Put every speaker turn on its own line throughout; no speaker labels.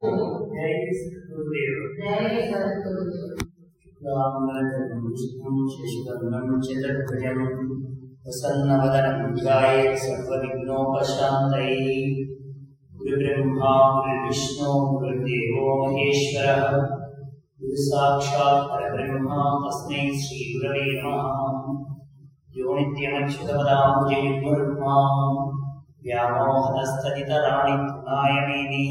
జై గురుదేవ్
జై సద్గురు
రామరాజం విష్ణుం శశివర్ణం చతుర్భుజం ప్రసన్నవదనం ధ్యాయేత్ సర్వవిఘ్నోపశాంతయే గురుబ్రహ్మా గురువిష్ణు గురుదేవో మహేశ్వరः గురు సాక్షాత్ పరబ్రహ్మ తస్మై శ్రీ గురవే నమః యో నిత్యమచ్యుతపదాంబుజయుగ్మరుగ్మా వ్యామోహనస్తదితరాణి తృణాయమేని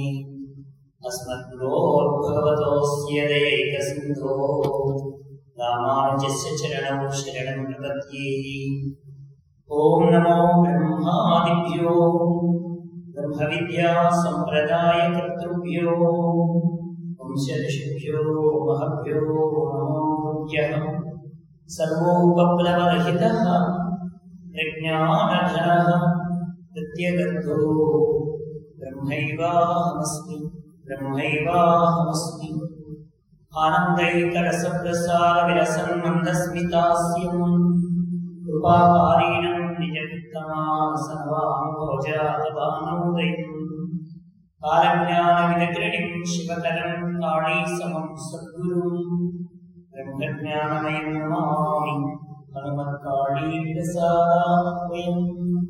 अस्मद्गुरोर्भगवतोऽस्य दयैकसिन्धो रामानुजस्य चरणौ शरणं प्रपद्ये ॐ नमो ब्रह्मादिभ्यो ब्रह्मविद्यासम्प्रदायकर्तृभ्यो वंशऋषिभ्यो महभ्यो नमो भूभ्यः सर्वोपप्लवरहितः प्रज्ञानघनः प्रत्यगर्थो ब्रह्मैवाहमस्मि ब्रह्मैवाहमस्मि आनन्दैकरसप्रसारविलसन् मन्दस्मितास्यम् कृपाकारीणम् निजकृत्तमासनवाम्भोजातवानोदयम् कालज्ञानविदग्रणिम् शिवकरम् काळीसमम् सद्गुरुम् ब्रह्मज्ञानमयम् नमामि हनुमत्काळीविलसादाह्वयम्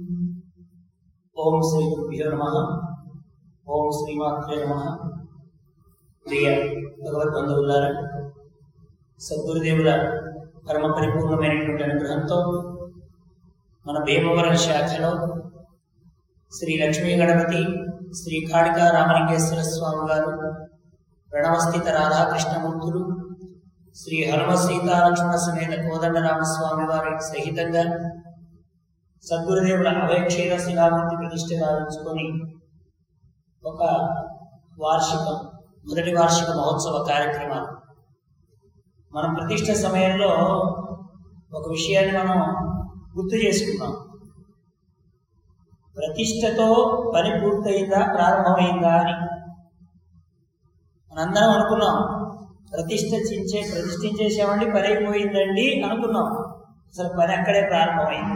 ॐ श्रीगुरुभ्यो नमः ఓం శ్రీమాత్రే నమ ప్రియ భగవద్బంధువులారా సద్గురుదేవుల పరమ పరిపూర్ణమైనటువంటి అనుగ్రహంతో మన భీమవరం శాఖలో శ్రీ లక్ష్మీ గణపతి శ్రీ కాళికా రామలింగేశ్వర స్వామి వారు ప్రణవస్థిత రాధాకృష్ణమూర్తులు శ్రీ హనుమ సీతాలక్ష్మణ సమేత కోదండరామస్వామి వారి సహితంగా సద్గురుదేవుల అభయక్షీర శిలామూర్తి ప్రతిష్ఠ గావించుకొని ఒక వార్షికం మొదటి వార్షిక మహోత్సవ కార్యక్రమాలు మన ప్రతిష్ట సమయంలో ఒక విషయాన్ని మనం గుర్తు చేసుకున్నాం ప్రతిష్టతో పని పూర్తయిందా ప్రారంభమైందా అని మనందరం అనుకున్నాం ప్రతిష్ఠించే ప్రతిష్ఠించేసామండి పని అయిపోయిందండి అనుకున్నాం అసలు పని అక్కడే ప్రారంభమైంది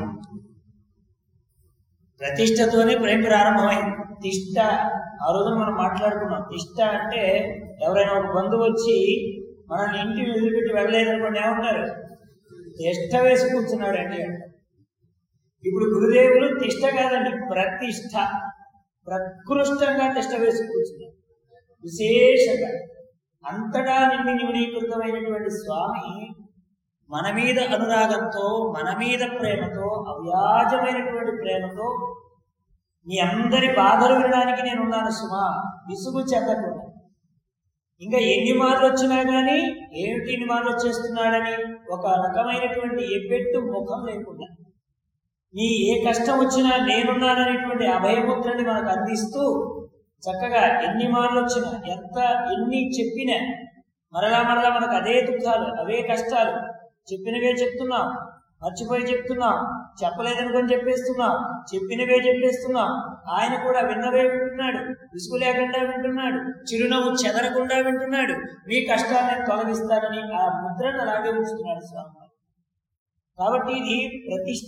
ప్రతిష్టతోనే పని ప్రారంభమైంది తిష్ట ఆ రోజు మనం మాట్లాడుకున్నాం తిష్ట అంటే ఎవరైనా ఒక బంధువు వచ్చి మనల్ని ఇంటిని వదిలిపెట్టి వెళ్ళలేదనుకోండి ఏమంటారు తిష్ట వేసి కూర్చున్నాడు అండి ఇప్పుడు గురుదేవులు తిష్ట కాదండి ప్రతిష్ట ప్రకృష్టంగా తిష్ట వేసి కూర్చున్నాడు విశేషంగా అంతటా నిండి నిమిడీకృతమైనటువంటి స్వామి మన మీద అనురాగంతో మన మీద ప్రేమతో అవ్యాజమైనటువంటి ప్రేమతో మీ అందరి బాధలు వినడానికి నేను ఉన్నాను సుమా విసుగు చెందకుండా ఇంకా ఎన్ని మార్లు వచ్చినా కానీ ఏమిటి ఎన్ని మార్లు వచ్చేస్తున్నాడని ఒక రకమైనటువంటి ఎబ్బెట్టు ముఖం లేకుండా నీ ఏ కష్టం వచ్చినా నేనున్నాననేటువంటి అభయముద్రని మనకు అందిస్తూ చక్కగా ఎన్ని మార్లు వచ్చినా ఎంత ఎన్ని చెప్పినా మరలా మరలా మనకు అదే దుఃఖాలు అవే కష్టాలు చెప్పినవే చెప్తున్నాం మర్చిపోయి చెప్తున్నాం చెప్పలేదనుకొని చెప్పేస్తున్నాం చెప్పినవే చెప్పేస్తున్నాం ఆయన కూడా విన్నవే వింటున్నాడు విసుగు లేకుండా వింటున్నాడు చిరునవ్వు చెదరకుండా వింటున్నాడు మీ కష్టాన్ని తొలగిస్తానని ఆ ముద్రను అలాగే ఉంచుతున్నాడు స్వామి కాబట్టి ఇది ప్రతిష్ట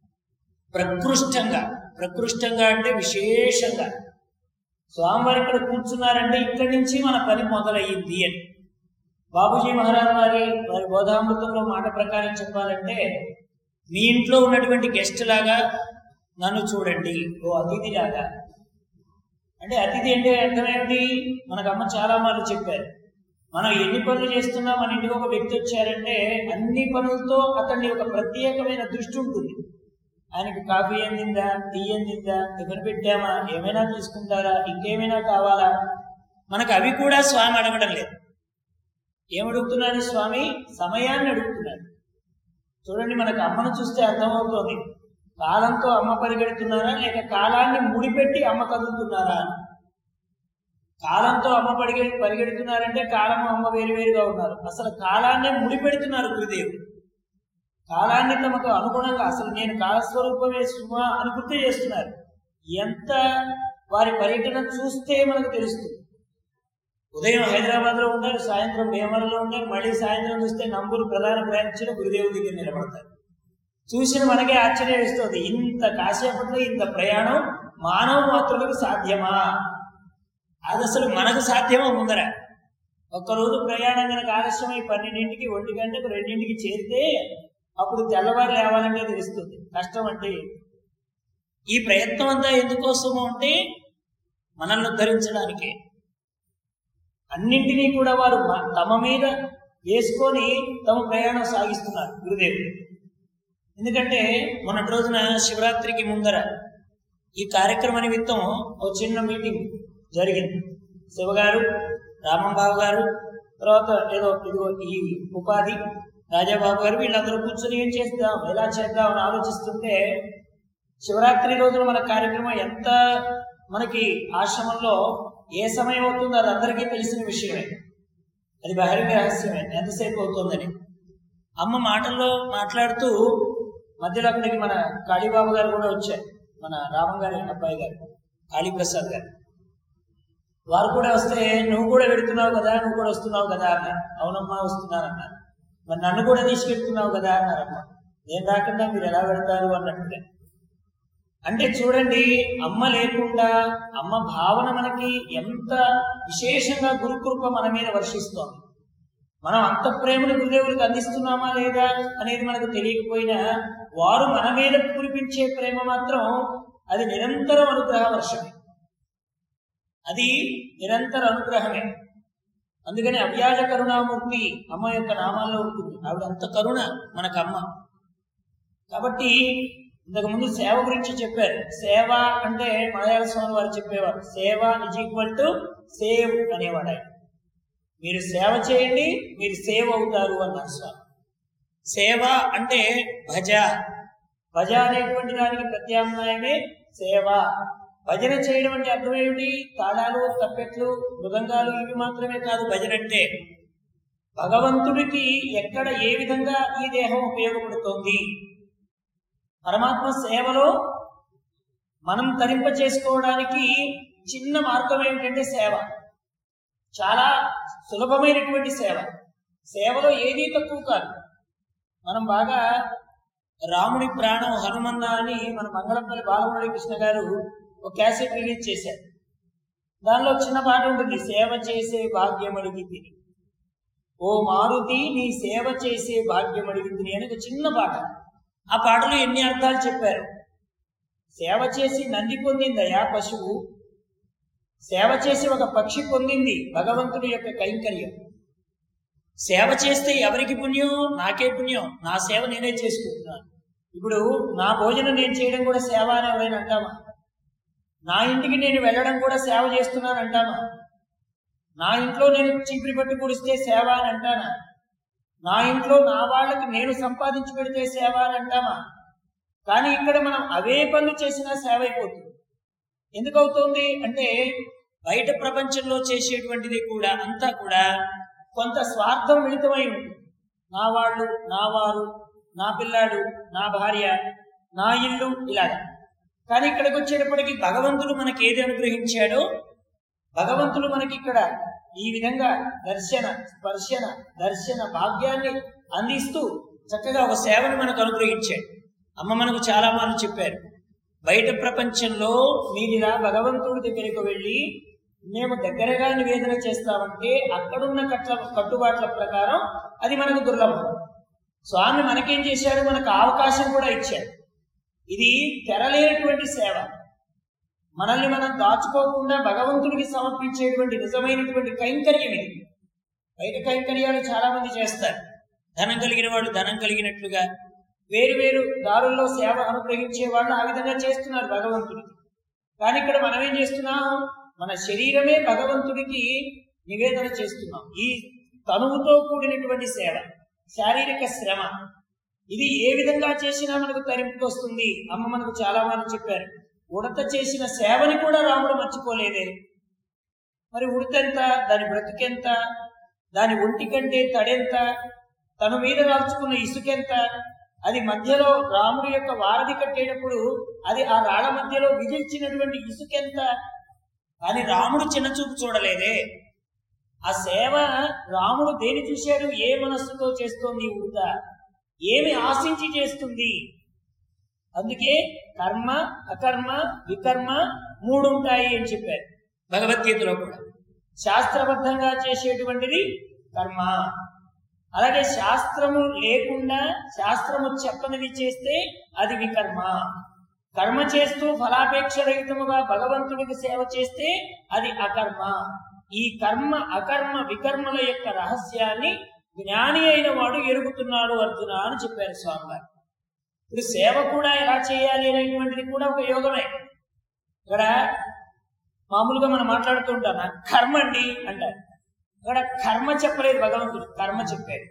ప్రకృష్టంగా ప్రకృష్టంగా అంటే విశేషంగా స్వామివారు ఇక్కడ కూర్చున్నారంటే ఇక్కడి నుంచి మన పని మొదలయ్యింది అని బాబుజీ మహారాజ్ వారి వారి బోధామృతంలో మాట ప్రకారం చెప్పాలంటే మీ ఇంట్లో ఉన్నటువంటి గెస్ట్ లాగా నన్ను చూడండి ఓ అతిథి లాగా అంటే అతిథి అంటే అర్థం ఏమిటి మనకు అమ్మ చాలా మార్లు చెప్పారు మనం ఎన్ని పనులు చేస్తున్నా మన ఇంటికి ఒక వ్యక్తి వచ్చారంటే అన్ని పనులతో అతన్ని ఒక ప్రత్యేకమైన దృష్టి ఉంటుంది ఆయనకి కాఫీ అందిందా టీ అందిందా టిఫిన్ పెట్టామా ఏమైనా తీసుకుంటారా ఇంకేమైనా కావాలా మనకు అవి కూడా స్వామి అడగడం లేదు ఏమడుగుతున్నాడు స్వామి సమయాన్ని అడుగుతున్నాడు చూడండి మనకు అమ్మను చూస్తే అర్థమవుతోంది కాలంతో అమ్మ పరిగెడుతున్నారా లేక కాలాన్ని ముడిపెట్టి అమ్మ కదులుతున్నారా కాలంతో అమ్మ పరిగెడి పరిగెడుతున్నారంటే కాలం అమ్మ వేరు వేరుగా ఉన్నారు అసలు కాలాన్నే ముడిపెడుతున్నారు గురుదేవుడు కాలాన్ని తమకు అనుగుణంగా అసలు నేను కాలస్వరూపమే సుమా అని గుర్తు చేస్తున్నారు ఎంత వారి పర్యటన చూస్తే మనకు తెలుస్తుంది ఉదయం హైదరాబాద్ లో ఉంటారు సాయంత్రం భీమవరంలో ఉంటారు మళ్ళీ సాయంత్రం చూస్తే నంబూరు ప్రధాన బ్రాంచ్లో గురుదేవుడి దగ్గర నిలబడతారు చూసిన మనకే ఆశ్చర్యం వేస్తుంది ఇంత కాసేపట్లో ఇంత ప్రయాణం మానవ మాత్రులకు సాధ్యమా అది అసలు మనకు సాధ్యమో ముందర ఒక్కరోజు ప్రయాణం కనుక ఆలస్యమై పన్నెండింటికి ఒంటి గంటకు రెండింటికి చేరితే అప్పుడు తెల్లవారు లేవాలంటే తెలుస్తుంది కష్టం అంటే ఏంటి? ఈ ప్రయత్నం అంతా ఎందుకోసము అంటే మనల్ని ఉద్ధరించడానికే అన్నింటినీ కూడా వారు మ- తమ మీద వేసుకొని తమ ప్రయాణం సాగిస్తున్నారు గురుదేవుడు ఎందుకంటే మొన్నటి రోజున శివరాత్రికి ముందర ఈ కార్యక్రమ నిమిత్తం ఒక చిన్న మీటింగ్ జరిగింది శివగారు రామంబాబు గారు తర్వాత ఏదో ఇదిగో ఈ ఉపాధి రాజాబాబు గారు వీళ్ళందరూ కూర్చొని ఏం చేద్దాం ఎలా చేద్దాం అని ఆలోచిస్తుంటే శివరాత్రి రోజున మన కార్యక్రమం ఎంత మనకి ఆశ్రమంలో ఏ సమయం అవుతుందో అది అందరికీ తెలిసిన విషయమే అది బహిరంగ రహస్యమే ఎంతసేపు అవుతుందని అమ్మ మాటల్లో మాట్లాడుతూ మధ్యలో అక్కడికి మన కాళీబాబు గారు కూడా వచ్చారు మన రామం గారి అబ్బాయి గారు కాళీప్రసాద్ గారు వారు కూడా వస్తే నువ్వు కూడా వెళుతున్నావు కదా నువ్వు కూడా వస్తున్నావు కదా అన్నారు అవునమ్మా వస్తున్నానన్నారు మరి నన్ను కూడా తీసుకెళ్తున్నావు కదా అన్నారమ్మ నేను రాకుండా మీరు ఎలా వెళ్తారు అన్నట్టుగా అంటే చూడండి అమ్మ లేకుండా అమ్మ భావన మనకి ఎంత విశేషంగా గురుకృప మన మీద వర్షిస్తోంది మనం అంత ప్రేమను గురుదేవులకు అందిస్తున్నామా లేదా అనేది మనకు తెలియకపోయినా వారు మన మీద కురిపించే ప్రేమ మాత్రం అది నిరంతరం అనుగ్రహ వర్షమే అది నిరంతర అనుగ్రహమే అందుకని అవ్యాజ కరుణామూర్తి అమ్మ యొక్క నామాల్లో ఉంటుంది ఆవిడ అంత కరుణ మనకు అమ్మ కాబట్టి ఇంతకు ముందు సేవ గురించి చెప్పారు సేవ అంటే మలయాళ స్వామి వారు చెప్పేవారు సేవ ఇజ్ ఈక్వల్ టు సేవ్ అనేవాడు ఆయన మీరు సేవ చేయండి మీరు సేవ్ అవుతారు అన్నారు స్వామి సేవ అంటే భజ భజ అనేటువంటి దానికి ప్రత్యామ్నాయమే సేవ భజన చేయడం అంటే అర్థం ఏమిటి తాళాలు తప్పెట్లు మృదంగాలు ఇవి మాత్రమే కాదు భజన అంటే భగవంతుడికి ఎక్కడ ఏ విధంగా ఈ దేహం ఉపయోగపడుతోంది పరమాత్మ సేవలో మనం తరింప చేసుకోవడానికి చిన్న మార్గం ఏమిటంటే సేవ చాలా సులభమైనటువంటి సేవ సేవలో ఏదీ తక్కువ కాదు మనం బాగా రాముడి ప్రాణం హనుమన్న అని మన మంగళంపల్లి బాలమురళి కృష్ణ గారు ఒక క్యాసెట్ రిలీజ్ చేశారు దానిలో చిన్న పాట ఉంటుంది సేవ చేసే భాగ్యం అడిగింది ఓ మారుతి నీ సేవ చేసే భాగ్యం అడిగింది అని ఒక చిన్న పాట ఆ పాటలో ఎన్ని అర్థాలు చెప్పారు సేవ చేసి నంది పొందిందయా పశువు సేవ చేసి ఒక పక్షి పొందింది భగవంతుడి యొక్క కైంకర్యం సేవ చేస్తే ఎవరికి పుణ్యం నాకే పుణ్యం నా సేవ నేనే చేసుకుంటున్నాను ఇప్పుడు నా భోజనం నేను చేయడం కూడా సేవ అని ఎవరైనా అంటామా నా ఇంటికి నేను వెళ్ళడం కూడా సేవ చేస్తున్నాను అంటామా నా ఇంట్లో నేను చీపిరి పట్టు కుడిస్తే సేవ అని అంటానా నా ఇంట్లో నా వాళ్ళకి నేను సంపాదించి పెడితే సేవ అని అంటామా కానీ ఇక్కడ మనం అవే పనులు చేసినా సేవ అయిపోతుంది ఎందుకు అవుతుంది అంటే బయట ప్రపంచంలో చేసేటువంటిది కూడా అంతా కూడా కొంత స్వార్థం మిళితమై ఉంటుంది నా వాళ్ళు నా వారు నా పిల్లాడు నా భార్య నా ఇల్లు ఇలాగా కానీ ఇక్కడికి వచ్చేటప్పటికి భగవంతుడు మనకి ఏది అనుగ్రహించాడో భగవంతుడు మనకి ఇక్కడ ఈ విధంగా దర్శన స్పర్శన దర్శన భాగ్యాన్ని అందిస్తూ చక్కగా ఒక సేవను మనకు అనుగ్రహించాడు అమ్మ మనకు చాలా మార్లు చెప్పారు బయట ప్రపంచంలో మీరిలా భగవంతుడి దగ్గరకు వెళ్ళి మేము దగ్గరగా నివేదన చేస్తామంటే అక్కడున్న కట్ల కట్టుబాట్ల ప్రకారం అది మనకు దుర్లభం స్వామి మనకేం చేశాడు మనకు అవకాశం కూడా ఇచ్చాడు ఇది తెరలేనటువంటి సేవ మనల్ని మనం దాచుకోకుండా భగవంతుడికి సమర్పించేటువంటి నిజమైనటువంటి కైంకర్యం ఇది బయట కైంకర్యాలు చాలా మంది చేస్తారు ధనం కలిగిన వాళ్ళు ధనం కలిగినట్లుగా వేరు వేరు దారుల్లో సేవ అనుగ్రహించే వాళ్ళు ఆ విధంగా చేస్తున్నారు భగవంతుడికి కానీ ఇక్కడ మనం ఏం చేస్తున్నాం మన శరీరమే భగవంతుడికి నివేదన చేస్తున్నాం ఈ తనువుతో కూడినటువంటి సేవ శారీరక శ్రమ ఇది ఏ విధంగా చేసినా మనకు తరింపుకి వస్తుంది అమ్మ మనకు చాలా మంది చెప్పారు ఉడత చేసిన సేవని కూడా రాముడు మర్చిపోలేదే మరి ఉడతెంత దాని బ్రతుకెంత దాని ఒంటి కంటే తడెంత తన మీద రాల్చుకున్న ఇసుకెంత అది మధ్యలో రాముడి యొక్క వారధి కట్టేటప్పుడు అది ఆ రాళ్ల మధ్యలో విధించినటువంటి ఇసుకెంత కానీ రాముడు చిన్నచూపు చూడలేదే ఆ సేవ రాముడు దేని చూశాడు ఏ మనస్సుతో చేస్తోంది ఉడత ఏమి ఆశించి చేస్తుంది అందుకే కర్మ అకర్మ వికర్మ మూడు ఉంటాయి అని చెప్పారు భగవద్గీతలో కూడా శాస్త్రబద్ధంగా చేసేటువంటిది కర్మ అలాగే శాస్త్రము లేకుండా శాస్త్రము చెప్పనిది చేస్తే అది వికర్మ కర్మ చేస్తూ ఫలాపేక్ష రహితముగా భగవంతుడికి సేవ చేస్తే అది అకర్మ ఈ కర్మ అకర్మ వికర్మల యొక్క రహస్యాన్ని జ్ఞాని అయిన వాడు ఎరుగుతున్నాడు అర్జున అని చెప్పారు స్వామివారు ఇప్పుడు సేవ కూడా ఎలా చేయాలి అనేటువంటిది కూడా ఒక యోగమే ఇక్కడ మామూలుగా మనం మాట్లాడుతూ ఉంటాం "నాకు కర్మ అండి అంటారు ఇక్కడ కర్మ చెప్పలేదు భగవంతుడు కర్మ చెప్పాడు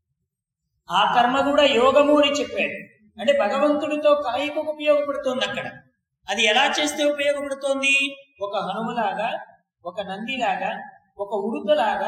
ఆ కర్మ కూడా యోగము అని చెప్పాడు అంటే భగవంతుడితో కలయికకు ఉపయోగపడుతోంది అక్కడ అది ఎలా చేస్తే ఉపయోగపడుతోంది ఒక హనుమలాగా ఒక నందిలాగా ఒక ఉడుతలాగా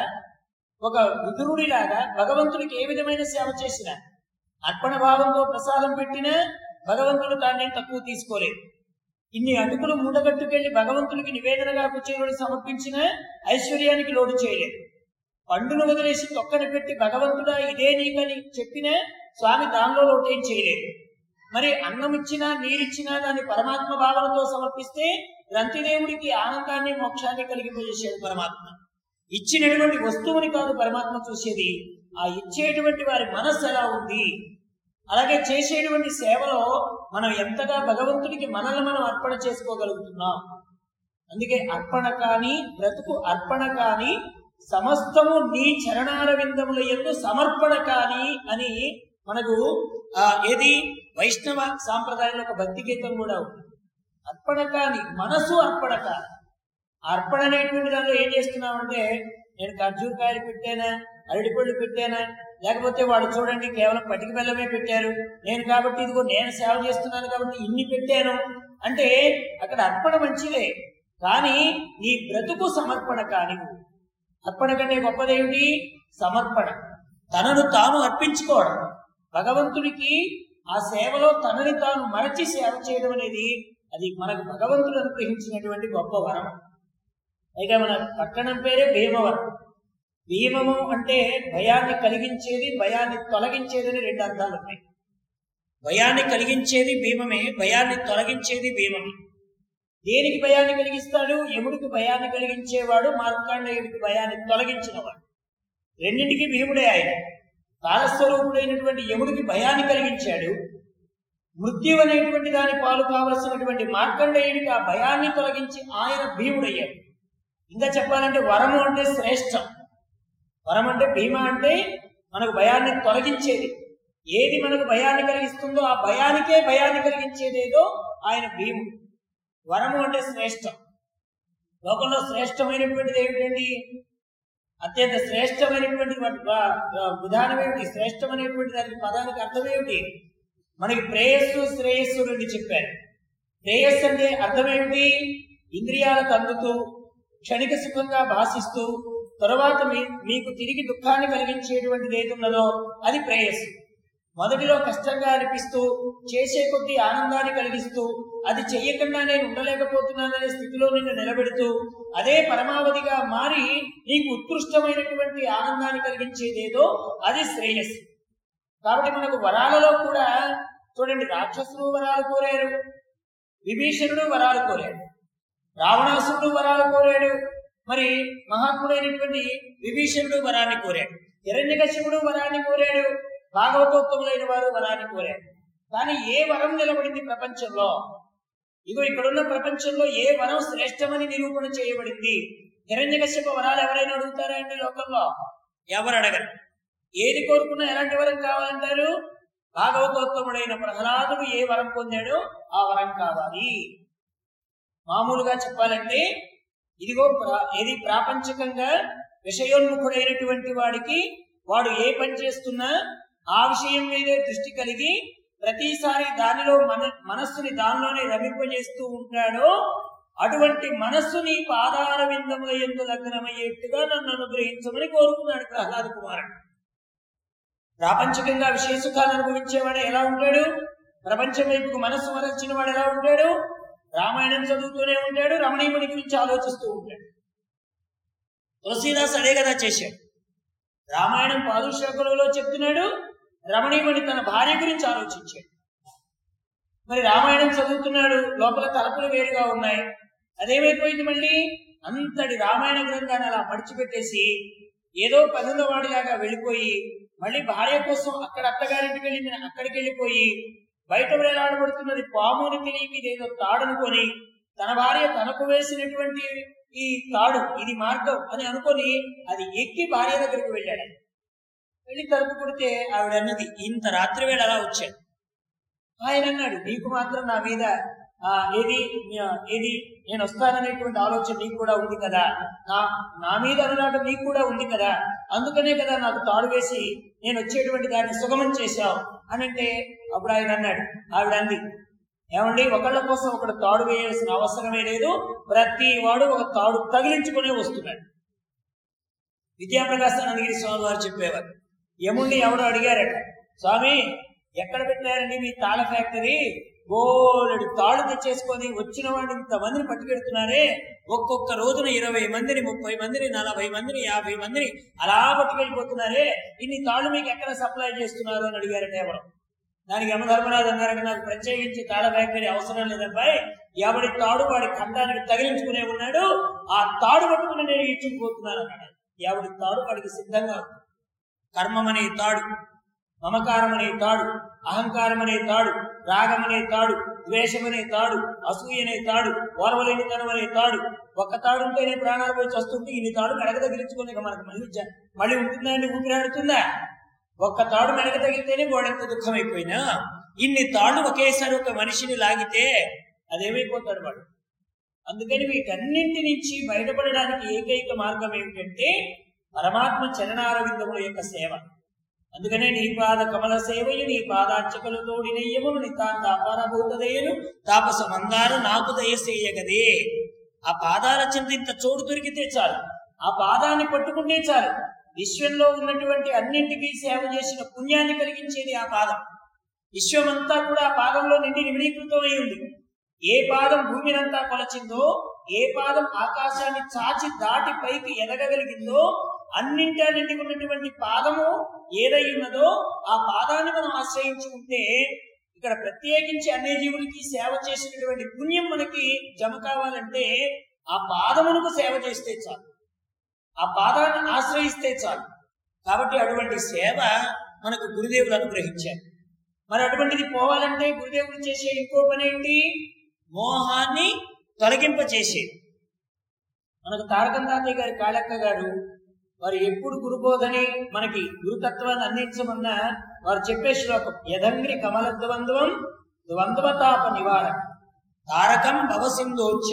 ఒక విదురుడిలాగా భగవంతుడికి ఏ విధమైన సేవ చేసినా అర్పణ భావంతో ప్రసాదం పెట్టినా భగవంతుడు తాన్ని తక్కువ తీసుకోలేదు ఇన్ని అటుకులు మూడగట్టుకెళ్లి భగవంతుడికి నివేదనగా కుచేరుడు సమర్పించిన ఐశ్వర్యానికి లోటు చేయలేదు పండును వదిలేసి తొక్కని పెట్టి భగవంతుడా ఇదే నీకని చెప్పినా స్వామి దానిలో లోటేం చేయలేదు మరి అన్నం ఇచ్చినా నీరిచ్చినా దాన్ని పరమాత్మ భావనతో సమర్పిస్తే గ్రంథిదేవుడికి ఆనందాన్ని మోక్షాన్ని కలిగింపజేసాడు పరమాత్మ ఇచ్చినటువంటి వస్తువుని కాదు పరమాత్మ చూసేది ఆ ఇచ్చేటువంటి వారి మనస్సు ఎలా ఉంది అలాగే చేసేటువంటి సేవలో మనం ఎంతగా భగవంతుడికి మనల్ని మనం అర్పణ చేసుకోగలుగుతున్నాం అందుకే అర్పణ కాని బ్రతుకు అర్పణ కాని సమస్తము నీ చరణాల విందముల ఎందు సమర్పణ కాని అని మనకు ఆ ఏది వైష్ణవ సాంప్రదాయంలో ఒక భక్తి గీతం కూడా ఉంది అర్పణ కాని మనసు అర్పణ కాని ఆ అర్పణ అనేటువంటి దానిలో ఏం చేస్తున్నామంటే నేను ఖర్జూరకాయలు పెట్టానా అరటిపళ్ళు పెట్టానా లేకపోతే వాడు చూడండి కేవలం పటిక బెల్లమే పెట్టారు నేను కాబట్టి ఇదిగో నేను సేవ చేస్తున్నాను కాబట్టి ఇన్ని పెట్టాను అంటే అక్కడ అర్పణ మంచిదే కానీ నీ బ్రతుకు సమర్పణ కాని అర్పణ కంటే గొప్పదేమిటి సమర్పణ తనను తాను అర్పించుకోవడం భగవంతుడికి ఆ సేవలో తనని తాను మరచి సేవ చేయడం అనేది అది మనకు భగవంతుడు అనుగ్రహించినటువంటి గొప్ప వరం పైగా మన పట్టణం పేరే భీమవరం భీమము అంటే భయాన్ని కలిగించేది భయాన్ని తొలగించేదని రెండు అర్థాలు ఉన్నాయి భయాన్ని కలిగించేది భీమమే భయాన్ని తొలగించేది భీమమే దేనికి భయాన్ని కలిగిస్తాడు యముడికి భయాన్ని కలిగించేవాడు మార్కాండేయుడికి భయాన్ని తొలగించినవాడు రెండింటికి భీముడే ఆయన కాలస్వరూపుడైనటువంటి యముడికి భయాన్ని కలిగించాడు మృత్యు అనేటువంటి దాని పాలు కావలసినటువంటి మార్కండేయుడికి ఆ భయాన్ని తొలగించి ఆయన భీముడయ్యాడు ఇంకా చెప్పాలంటే వరము అంటే శ్రేష్టం వరం అంటే భీమ అంటే మనకు భయాన్ని తొలగించేది ఏది మనకు భయాన్ని కలిగిస్తుందో ఆ భయానికే భయాన్ని కలిగించేదేదో ఆయన భీముడు వరము అంటే శ్రేష్టం లోకంలో శ్రేష్టమైనటువంటిది ఏమిటండి అత్యంత శ్రేష్టమైనటువంటి వ- వ- విధానం ఏమిటి శ్రేష్టమైనటువంటి దానికి పదానికి అర్థం ఏమిటి మనకి ప్రేయస్సు శ్రేయస్సు రెండు చెప్పారు ప్రేయస్సు అంటే అర్థం ఏమిటి ఇంద్రియాలకు అందుతూ క్షణిక సుఖంగా భాషిస్తూ తరువాత మీ మీకు తిరిగి దుఃఖాన్ని కలిగించేటువంటిది ఏది ఉన్నదో అది ప్రేయస్సు మొదటిలో కష్టంగా అనిపిస్తూ చేసే కొద్దీ ఆనందాన్ని కలిగిస్తూ అది చెయ్యకుండా నేను ఉండలేకపోతున్నాననే స్థితిలో నిన్ను నిలబెడుతూ అదే పరమావధిగా మారి నీకు ఉత్కృష్టమైనటువంటి ఆనందాన్ని కలిగించేదేదో అది శ్రేయస్సు కాబట్టి మనకు వరాలలో కూడా చూడండి రాక్షసులు వరాలు కోరారు విభీషణుడు వరాలు కోరాడు రావణాసురుడు వరాలు కోరాడు మరి మహాత్ముడైనటువంటి విభీషణుడు వరాన్ని కోరాడు హిరణ్యకశిపుడు వరాన్ని కోరాడు భాగవతోత్తములైన వారు వరాన్ని కోరారు కానీ ఏ వరం నిలబడింది ప్రపంచంలో ఇగో ఇక్కడున్న ప్రపంచంలో ఏ వరం శ్రేష్టమని నిరూపణ చేయబడింది హిరణ్యకశ్యప వరాలు ఎవరైనా అడుగుతారా అండి లోకంలో ఎవరు అడగరు ఏది కోరుకున్నా ఎలాంటి వరం కావాలంటారు భాగవతోత్తముడైన ప్రహ్లాదుడు ఏ వరం పొందాడో ఆ వరం కావాలి మామూలుగా చెప్పాలంటే ఇదిగో ప్రా- ఏది ప్రాపంచికంగా విషయోన్ముఖుడైనటువంటి వాడికి వాడు ఏ పని చేస్తున్నా ఆ విషయం మీదే దృష్టి కలిగి ప్రతిసారి దానిలో మన మనస్సుని దానిలోనే రమింపజేస్తూ ఉంటాడో అటువంటి మనస్సు నీ పాదార విందముల ఎందు లగ్నమయ్యేట్టుగా నన్ను అనుగ్రహించమని కోరుకున్నాడు ప్రహ్లాద కుమారుడు ప్రాపంచికంగా విషయ సుఖాలు అనుభవించేవాడు ఎలా ఉంటాడు ప్రపంచం వైపుకు మనస్సు మరల్చిన వాడు ఎలా ఉంటాడు రామాయణం చదువుతూనే ఉంటాడు రమణీయుడి గురించి ఆలోచిస్తూ ఉంటాడు తులసీదాస్ అదే కదా చేశాడు రామాయణం పాదుశాఖలలో చెప్తున్నాడు రమణీయమణి తన భార్య గురించి ఆలోచించాడు మరి రామాయణం చదువుతున్నాడు లోపల తలపులు వేరుగా ఉన్నాయి అదేమైపోయింది మళ్ళీ అంతటి రామాయణ గ్రంథాన్ని అలా మడిచిపెట్టేసి ఏదో పనుల వాడిలాగా వెళ్ళిపోయి మళ్ళీ భార్య కోసం అక్కడ అత్తగారింటికి వెళ్ళింది అక్కడికి వెళ్ళిపోయి బయట వేలాడబడుతున్నది పాముని తెలియక ఇదేదో తాడనుకొని తన భార్య తనకు వేసినటువంటి ఈ తాడు ఇది మార్గం అని అనుకొని అది ఎక్కి భార్య దగ్గరికి వెళ్ళాడు ఆయన. వెళ్ళి తలుపు కొడితే ఆవిడ అన్నది ఇంత రాత్రి వేళ అలా వచ్చాడు ఆయన అన్నాడు నీకు మాత్రం నా మీద ఆ, ఏది ఆ, ఏది నేను వస్తాననేటువంటి ఆలోచన నీకు కూడా ఉంది కదా నా నా మీద అనురాగం నీకు కూడా ఉంది కదా అందుకనే కదా నాకు తాడు వేసి నేను వచ్చేటువంటి దాన్ని సుగమం చేశావు అని అంటే అప్పుడు ఆయన అన్నాడు ఆవిడ అంది ఏమండి ఒకళ్ళ కోసం ఒకడు తాడు వేయాల్సిన అవసరమే లేదు ప్రతి వాడు ఒక తాడు తగిలించుకునే వస్తున్నాడు విద్యాప్రకాశానందగిరి స్వామి వారు చెప్పేవారు యముణ్ణి ఎవడో అడిగారట స్వామి ఎక్కడ పెట్టారండి మీ తాళ ఫ్యాక్టరీ గోలెడు తాళ్ళు తెచ్చేసుకొని వచ్చిన వాడిని ఇంతమందిని పట్టుకెడుతున్నారే ఒక్కొక్క రోజున ఇరవై మందిని ముప్పై మందిని నలభై మందిని యాభై మందిని అలా పట్టుకెళ్ళిపోతున్నారే ఇన్ని తాళ్ళు మీకు ఎక్కడ సప్లై చేస్తున్నారు అని అడిగారట ఎవరు దానికి యమధర్మరాజు అన్నారంటే నాకు ప్రత్యేకించి తాళ ఫ్యాక్టరీ అవసరం లేదబ్బాయి ఎవడి తాడు వాడి ఖండానికి తగిలించుకునే ఉన్నాడు ఆ తాడు పట్టుకుని నేను ఇచ్చుకుపోతున్నాను అన్నాడు ఎవడి తాడు వాడికి సిద్ధంగా ఉంది కర్మం అనే తాడు మమకారం అనే తాడు అహంకారం అనే తాడు రాగం అనే తాడు ద్వేషం అనే తాడు అసూయ అనే తాడు ఓర్వలేనితనం అనే తాడు ఒక్క తాడు ఉంటేనే ప్రాణాలు పోయి వస్తుంటే ఇన్ని తాడు మెడక తగిలించుకొని ఇక మనకు మళ్ళీ జ- మళ్ళీ ఉంటుందా అండి ఊపిరాడుతుందా ఒక్క తాడు మెడక తగిలితేనే గోడెంత దుఃఖం అయిపోయినా ఇన్ని తాళ్ళు ఒకేసారి ఒక మనిషిని లాగితే అదేమైపోతాడు వాడు అందుకని వీటన్నింటి నుంచి బయటపడడానికి ఏకైక మార్గం ఏమిటంటే పరమాత్మ చరణారవిందముల యొక్క సేవ అందుకనే నీ పాద కమల సేవయు నీ పాదార్చకలు తోడినయ్యమును నితాంత అపారభూతదయను తాపస మందారు నాకు దయసేయగదే ఆ పాదాల చింత ఇంత చోటు దొరికితే చాలు ఆ పాదాన్ని పట్టుకుంటే చాలు విశ్వంలో ఉన్నటువంటి అన్నింటికీ సేవ చేసిన పుణ్యాన్ని కలిగించేది ఆ పాదం విశ్వమంతా కూడా ఆ పాదంలో నిండి నిమిడీకృతమై ఉంది ఏ పాదం భూమినంతా కొలచిందో ఏ పాదం ఆకాశాన్ని చాచి దాటి పైకి ఎదగగలిగిందో అన్నింటా నిండి ఉన్నటువంటి పాదము ఏదై ఉన్నదో ఆ పాదాన్ని మనం ఆశ్రయించి ఉంటే ఇక్కడ ప్రత్యేకించి అన్ని జీవులకి సేవ చేసినటువంటి పుణ్యం మనకి జమ కావాలంటే ఆ పాదమునకు సేవ చేస్తే చాలు ఆ పాదాన్ని ఆశ్రయిస్తే చాలు కాబట్టి అటువంటి సేవ మనకు గురుదేవులు అనుగ్రహించారు మరి అటువంటిది పోవాలంటే గురుదేవులు చేసే ఇంకో పని ఏంటి మోహాన్ని తొలగింప చేసేది మనకు తారకం తాతయ్య గారి కాళక్క గారు వారు ఎప్పుడు గురుబోధని మనకి గురుతత్వాన్ని అందించమన్నా వారు చెప్పే శ్లోకం యదంగ్రి కమల ద్వంద్వం ద్వంద్వతాప నివారణ తారకం భవసింధోచ్చ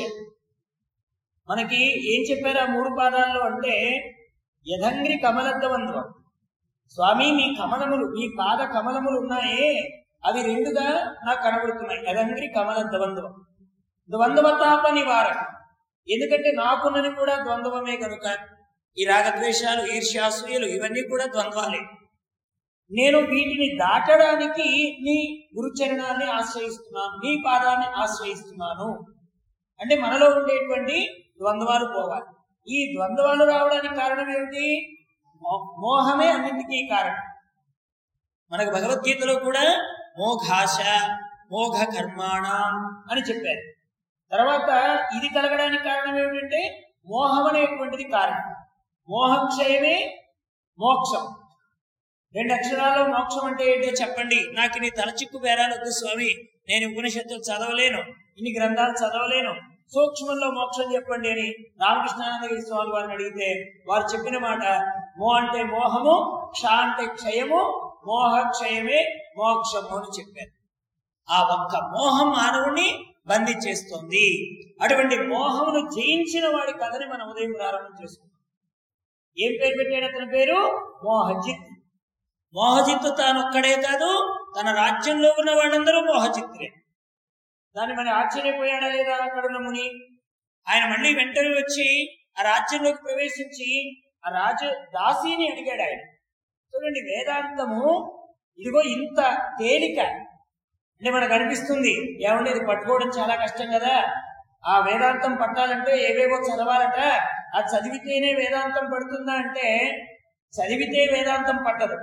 మనకి ఏం చెప్పారు ఆ మూడు పాదాల్లో అంటే యదంగ్రి కమల ద్వంద్వం స్వామి మీ కమలములు మీ పాద కమలములు ఉన్నాయే అవి రెండుగా నాకు కనబడుతున్నాయి యదంగ్రి కమల ద్వంద్వం ద్వంద్వతాప నివారణ ఎందుకంటే నాకున్నది కూడా ద్వంద్వమే కనుక ఈ రాగద్వేషాలు ఈర్ష్యాసూయలు ఇవన్నీ కూడా ద్వంద్వాలే నేను వీటిని దాటడానికి నీ గురుచరణాన్ని ఆశ్రయిస్తున్నాను నీ పాదాన్ని ఆశ్రయిస్తున్నాను అంటే మనలో ఉండేటువంటి ద్వంద్వాలు పోవాలి ఈ ద్వంద్వాలు రావడానికి కారణం ఏమిటి మో- మోహమే అన్నింటికీ కారణం మనకు భగవద్గీతలో కూడా మోఘాశ మోఘ కర్మాణం అని చెప్పారు తర్వాత ఇది కలగడానికి కారణం ఏమిటంటే మోహం అనేటువంటిది కారణం మోహక్షయమే మోక్షం రెండు అక్షరాల్లో మోక్షం అంటే ఏంటో చెప్పండి నాకు నీ తలచిక్కు బేరాలు వద్దు స్వామి నేను ఉపనిషత్తులు చదవలేను ఇన్ని గ్రంథాలు చదవలేను సూక్ష్మంలో మోక్షం చెప్పండి అని రామకృష్ణానందగిరి స్వామి వారిని అడిగితే వారు చెప్పిన మాట మో అంటే మోహము క్ష అంటే క్షయము మోహ క్షయమే మోక్షము అని చెప్పారు ఆ ఒక్క మోహం మానవుణ్ణి బంధించేస్తోంది అటువంటి మోహమును జయించిన వాడి కథని మనం ఉదయం ప్రారంభం చేసుకుంటాం ఏం పేరు పెట్టాడు అతని పేరు మోహజిత్ మోహజిత్తు తానొక్కడే కాదు తన రాజ్యంలో ఉన్న వాళ్ళందరూ మోహజిత్తులే దాన్ని మరి ఆశ్చర్యపోయాడా లేదా అక్కడున్న ముని ఆయన మళ్ళీ వెంటనే వచ్చి ఆ రాజ్యంలోకి ప్రవేశించి ఆ రాజ దాసీని అడిగాడు ఆయన చూడండి వేదాంతము ఇదిగో ఇంత తేలిక అంటే మనకు అనిపిస్తుంది ఏమంటే ఇది పట్టుకోవడం చాలా కష్టం కదా ఆ వేదాంతం పట్టాలంటే ఏవేవో చదవాలట అది చదివితేనే వేదాంతం పడుతుందా అంటే చదివితే వేదాంతం పట్టదు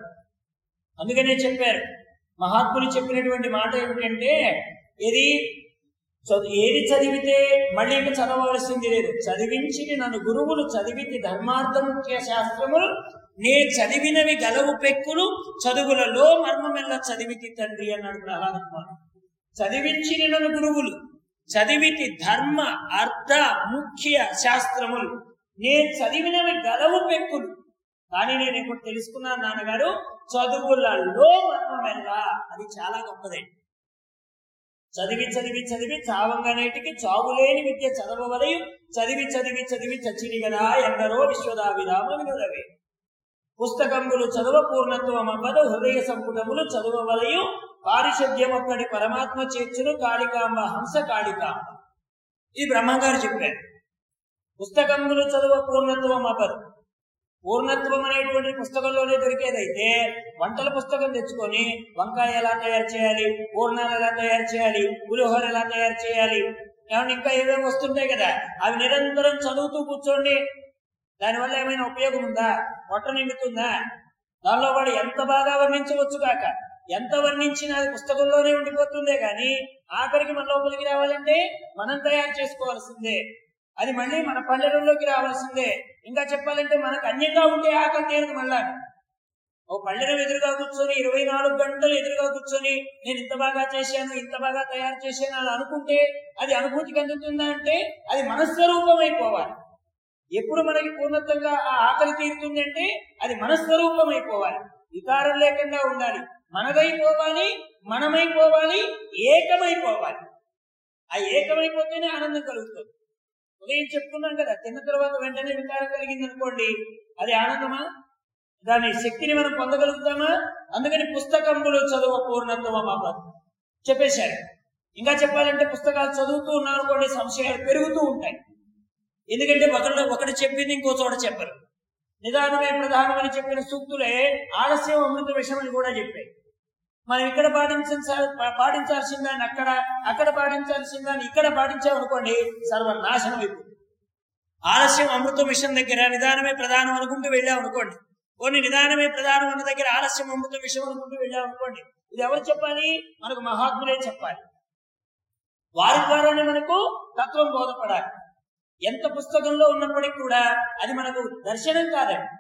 అందుకనే చెప్పారు మహాత్ములు చెప్పినటువంటి మాట ఏమిటంటే ఇది చదువు ఏది చదివితే మళ్ళీ ఇంకా చదవవలసింది లేదు చదివించి నన్ను గురువులు చదివితే ధర్మార్థముఖ్య శాస్త్రములు నే చదివినవి గలవు పెక్కులు చదువులలో మర్మమెల్ల చదివితి తండ్రి అన్నాడు ప్రహ్లాద కుమారుడు చదివించి నన్ను గురువులు చదివితి ధర్మ అర్థ ముఖ్య శాస్త్రములు నేను చదివినవి గలవు పెక్కులు కానీ నేను ఇప్పుడు తెలుసుకున్నాను నాన్నగారు చదువులలో మర్మమెల్ల అది చాలా గొప్పదే చదివి చదివి చదివి చావంగనేటికి చావులేని విద్య చదవవలయు చదివి చదివి చదివి చచ్చిని గదా ఎందరో విశ్వదావిరామ వినురవే పుస్తకములు చదువ పూర్ణత్వం అవ్వదు హృదయ సంపుటములు చదువవలయు పారిశుద్ధ్యమొక్కడి పరమాత్మ చేర్చును కాళికాంబ హంస కాళికాంబ ఇది బ్రహ్మంగారు చెప్పారు పుస్తకములు చదువ పూర్ణత్వం అవ్వదు పూర్ణత్వం అనేటువంటి పుస్తకంలోనే దొరికేదైతే వంటల పుస్తకం తెచ్చుకొని వంకాయ ఎలా తయారు చేయాలి పూర్ణాలు ఎలా తయారు చేయాలి పులిహోర ఎలా తయారు చేయాలి ఏమన్నా ఇంకా ఏమేమి వస్తుంటాయి కదా అవి నిరంతరం చదువుతూ కూర్చోండి దానివల్ల ఏమైనా ఉపయోగం ఉందా పొట్ట నిండుతుందా దానిలో వాడు ఎంత బాగా వర్ణించవచ్చు కాక ఎంత వర్ణించినా అది పుస్తకంలోనే ఉండిపోతుందే గాని ఆఖరికి మన లోపలికి రావాలంటే మనం తయారు చేసుకోవాల్సిందే అది మళ్ళీ మన పల్లెటూరులోకి రావాల్సిందే ఇంకా చెప్పాలంటే మనకు అన్యంగా ఉంటే ఆకలి తీరదు మళ్ళా ఓ పల్లెటూరు ఎదురుగా కూర్చొని ఇరవై నాలుగు గంటలు ఎదురుగా కూర్చొని నేను ఇంత బాగా చేశాను ఇంత బాగా తయారు చేశాను అని అనుకుంటే అది అనుభూతికి అందుతుందా అంటే అది మనస్వరూపం అయిపోవాలి ఎప్పుడు మనకి పూర్ణత్వంగా ఆ ఆకలి తీరుతుంది అంటే అది మనస్వరూపం అయిపోవాలి వికారం లేకుండా ఉండాలి మనదైపోవాలి మనమైపోవాలి ఏకమైపోవాలి ఆ ఏకమైపోతేనే ఆనందం కలుగుతుంది ఉదయం చెప్పుకున్నాం కదా తిన్న తర్వాత వెంటనే వికారం కలిగింది అనుకోండి అది ఆనందమా దాని శక్తిని మనం పొందగలుగుతామా అందుకని పుస్తకములు చదువు పూర్ణత్వం పాప చెప్పేశారు ఇంకా చెప్పాలంటే పుస్తకాలు చదువుతూ ఉన్నాం అనుకోండి సంశయాలు పెరుగుతూ ఉంటాయి ఎందుకంటే ఒకళ్ళు ఒకటి చెప్పింది ఇంకో చోట చెప్పరు నిదానమే ప్రధానమని చెప్పిన సూక్తులే ఆలస్యం అమృత విషయమని కూడా చెప్పాయి మనం ఇక్కడ పాటించాల్సిన పాటించాల్సిన దాన్ని అక్కడ అక్కడ పాటించాల్సిన దాన్ని ఇక్కడ పాటించామనుకోండి సర్వనాశనం అయిపోతుంది ఆలస్యం అమృత విషయం దగ్గర నిదానమే ప్రధానం అనుకుంటూ వెళ్ళాం అనుకోండి కొన్ని నిదానమే ప్రధానం అన్న దగ్గర ఆలస్యం అమృత విషయం అనుకుంటూ వెళ్ళాం అనుకోండి ఇది ఎవరు చెప్పాలి మనకు మహాత్ములే చెప్పాలి వారి ద్వారానే మనకు తత్వం బోధపడాలి ఎంత పుస్తకంలో ఉన్నప్పటికీ కూడా అది మనకు దర్శనం కాదండి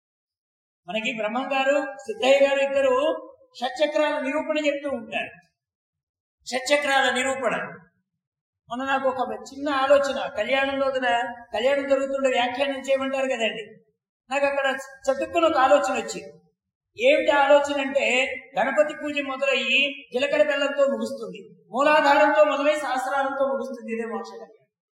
మనకి బ్రహ్మం గారు సిద్ధయ్య గారు ఇద్దరు షట్చక్రాల నిరూపణ చెప్తూ ఉంటారు షట్చక్రాల నిరూపణ మొన్న నాకు ఒక చిన్న ఆలోచన కళ్యాణం రోజున కళ్యాణం జరుగుతుండే వ్యాఖ్యానం చేయమంటారు కదండి నాకు అక్కడ చటుక్కున ఒక ఆలోచన వచ్చింది ఏమిటి ఆలోచన అంటే గణపతి పూజ మొదలయ్యి జీలకర్ర బెల్లంతో ముగుస్తుంది మూలాధారంతో మొదలై సహస్రాలంతో ముగుస్తుంది ఇదే మోక్ష కళ్యాణం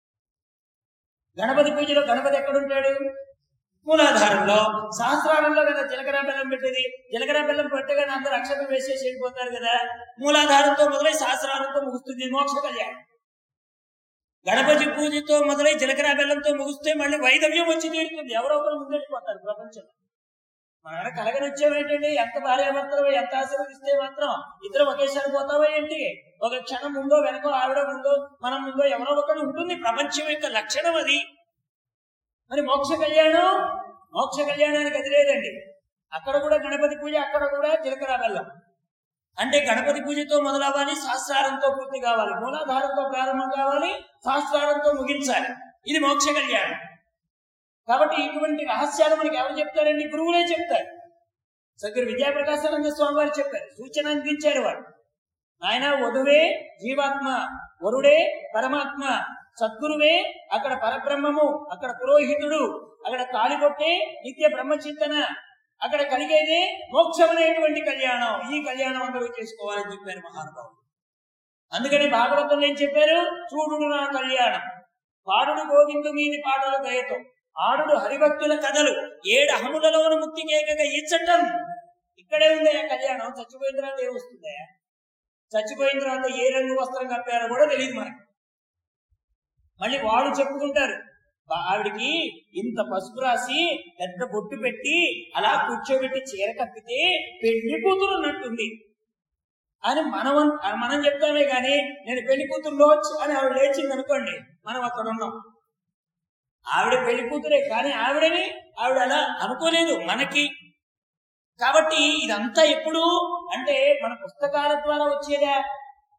గణపతి పూజలో గణపతి ఎక్కడుంటాడు మూలాధారంలో సహస్రాలలో కదా జీలకర్ర బెల్లం పెట్టేది జీలకర్ర బెల్లం పెట్టగానే అందరు అక్షరం వేసేసి వెళ్ళిపోతారు కదా మూలాధారంతో మొదలై సహస్రాలతో ముగుస్తుంది మోక్ష కళ్యాణం గణపతి పూజతో మొదలై జీలకర్ర బెల్లంతో ముగిస్తే మళ్ళీ వైదవ్యం వచ్చి తీరుతుంది ఎవరో ఒకరు ముందెళ్ళిపోతారు ప్రపంచంలో మన కలగని వచ్చావేంటండి ఎంత భార్యాభర్తలు ఎంత ఆశీర్వదిస్తే మాత్రం ఇద్దరు ఒకేసారి పోతావా ఏంటి ఒక క్షణం ముందో వెనకో ఆవిడ ముందో మనం ముందో ఎవరో ఒకటి ఉంటుంది ప్రపంచం యొక్క లక్షణం అది మరి మోక్ష కళ్యాణం మోక్ష కళ్యాణానికి అది లేదండి అక్కడ కూడా గణపతి పూజ అక్కడ కూడా జీలకర్ర బెల్లం అంటే గణపతి పూజతో మొదలవ్వాలి సహస్రారంతో పూర్తి కావాలి మూలాధారంతో ప్రారంభం కావాలి సహస్రారంతో ముగించాలి ఇది మోక్ష కళ్యాణం కాబట్టి ఇటువంటి రహస్యాలు మనకి ఎవరు చెప్తారండి గురువులే చెప్తారు సగ్గురు విద్యాప్రకాశానంద స్వామి వారు చెప్పారు సూచన అందించారు వారు ఆయన వధువే జీవాత్మ వరుడే పరమాత్మ సద్గురువే అక్కడ పరబ్రహ్మము అక్కడ పురోహితుడు అక్కడ తాలిబొట్టే నిత్య బ్రహ్మచింతన అక్కడ కలిగేదే మోక్షం అనేటువంటి కళ్యాణం ఈ కళ్యాణం అందరూ చేసుకోవాలని చెప్పారు మహానుభావుడు అందుకని భాగవతంలో ఏం చెప్పారు చూడు నా కళ్యాణం పాడుడు గోవిందు మీది పాటల దయతో ఆడుడు హరిభక్తుల కథలు ఏడు అహములలోను ముక్తి కేకగా ఈచటం ఇక్కడే ఉంది ఆ కళ్యాణం చచ్చిపోయిన తర్వాత ఏమొస్తుందా చచ్చిపోయిన తర్వాత ఏ రంగు వస్త్రం కప్పారో కూడా తెలియదు మనకి మళ్ళీ వాళ్ళు చెప్పుకుంటారు బా- ఆవిడికి ఇంత పసుపు రాసి పెద్ద బొట్టు పెట్టి అలా కూర్చోబెట్టి చీర కప్పితే పెళ్లి కూతురు ఉన్నట్టుంది అని మనం అన్- మనం చెప్తామే గాని నేను పెళ్లి కూతురులో అని ఆవిడ లేచింది అనుకోండి మనం అక్కడ ఉన్నాం ఆవిడ పెళ్లి కూతురే కానీ ఆవిడని ఆవిడ అలా అనుకోలేదు మనకి కాబట్టి ఇదంతా ఎప్పుడు అంటే మన పుస్తకాల ద్వారా వచ్చేదా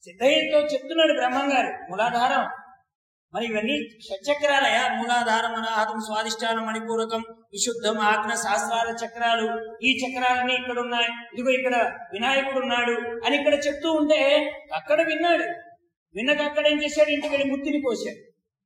సిద్ధయ్యతో చెప్తున్నాడు బ్రహ్మంగారు మూలాధారం మరి ఇవన్నీ షట్చక్రాలయ మూలాధారం అనాహతం స్వాదిష్టానం మణిపూరకం విశుద్ధం ఆజ్ఞ శాస్త్రాల చక్రాలు ఈ చక్రాలన్నీ ఇక్కడ ఉన్నాయి ఇదిగో ఇక్కడ వినాయకుడు ఉన్నాడు అని ఇక్కడ చెప్తూ ఉంటే అక్కడ విన్నాడు విన్నక అక్కడ ఏం చేశాడు ఇంటికి వెళ్ళి ముత్తిని పోశాడు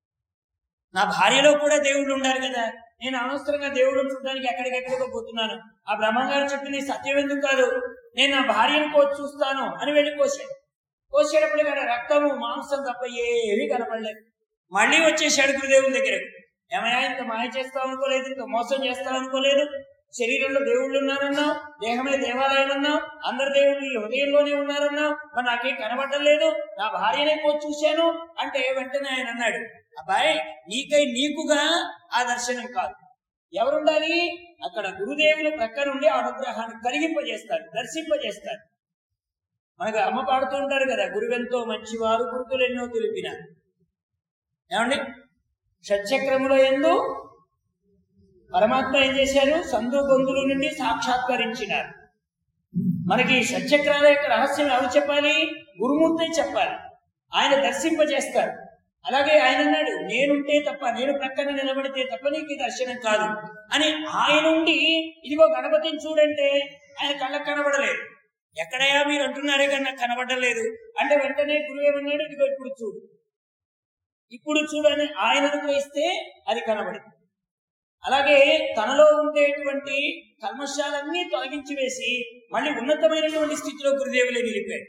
నా భార్యలో కూడా దేవుళ్ళు ఉండాలి కదా నేను అనవసరంగా దేవుడు చూడడానికి ఎక్కడికెక్కడికో పోతున్నాను ఆ బ్రహ్మంగారు చెప్పింది సత్యం ఎందుకు కాదు నేను నా భార్యను కోసి చూస్తాను అని వెళ్ళి కోసాడు కోసేటప్పుడు కానీ రక్తము మాంసం తప్ప ఏమీ కనపడలేదు మళ్ళీ వచ్చేసాడు గురుదేవుని దగ్గరకు ఏమయ్యా ఇంత మాయ చేస్తావు అనుకోలేదు ఇంత మోసం చేస్తావు అనుకోలేదు శరీరంలో దేవుళ్ళు ఉన్నారన్నావు దేహమే దేవాలయం అన్నావు అందరు దేవుళ్ళు ఈ హృదయంలోనే ఉన్నారన్నావు మరి నాకేం కనబడటం లేదు నా భార్యనే పోయి చూశాను అంటే వెంటనే ఆయన అన్నాడు అబ్బాయి నీకై నీకుగా ఆ దర్శనం కాదు ఎవరుండాలి అక్కడ గురుదేవుల ప్రక్క నుండి ఆ అనుగ్రహాన్ని కలిగింపజేస్తారు దర్శింపజేస్తారు మనకు అమ్మ పాడుతూ ఉంటారు కదా గురువెంతో మంచివారు గురుతులు ఎన్నో తెలిపిన ఏమండి షట్చక్రముల ఎందు పరమాత్మ ఏం చేశారు సందు గొంతుల నుండి సాక్షాత్కరించినారు మనకి ఈ షట్చక్రాల యొక్క రహస్యం ఎవరు చెప్పాలి గురుమూర్తి చెప్పాలి ఆయన దర్శింపజేస్తారు అలాగే ఆయన అన్నాడు నేనుంటే తప్ప నేను ప్రక్కన నిలబడితే తప్ప నీకు ఈ దర్శనం కాదు అని ఆయన ఉండి ఇదిగో గణపతిని చూడంటే ఆయన కళ్ళకు కనబడలేదు ఎక్కడయా మీరు అంటున్నారే కానీ నాకు కనబడలేదు అంటే వెంటనే గురువు ఏమన్నాడు ఇదిగో ఇప్పుడు చూడు ఇప్పుడు చూడని ఆయన అనుగ్రహిస్తే అది కనబడింది అలాగే తనలో ఉండేటువంటి కల్మశాలన్నీ తొలగించి వేసి మళ్ళీ ఉన్నతమైనటువంటి స్థితిలో గురుదేవులే నిలిపాడు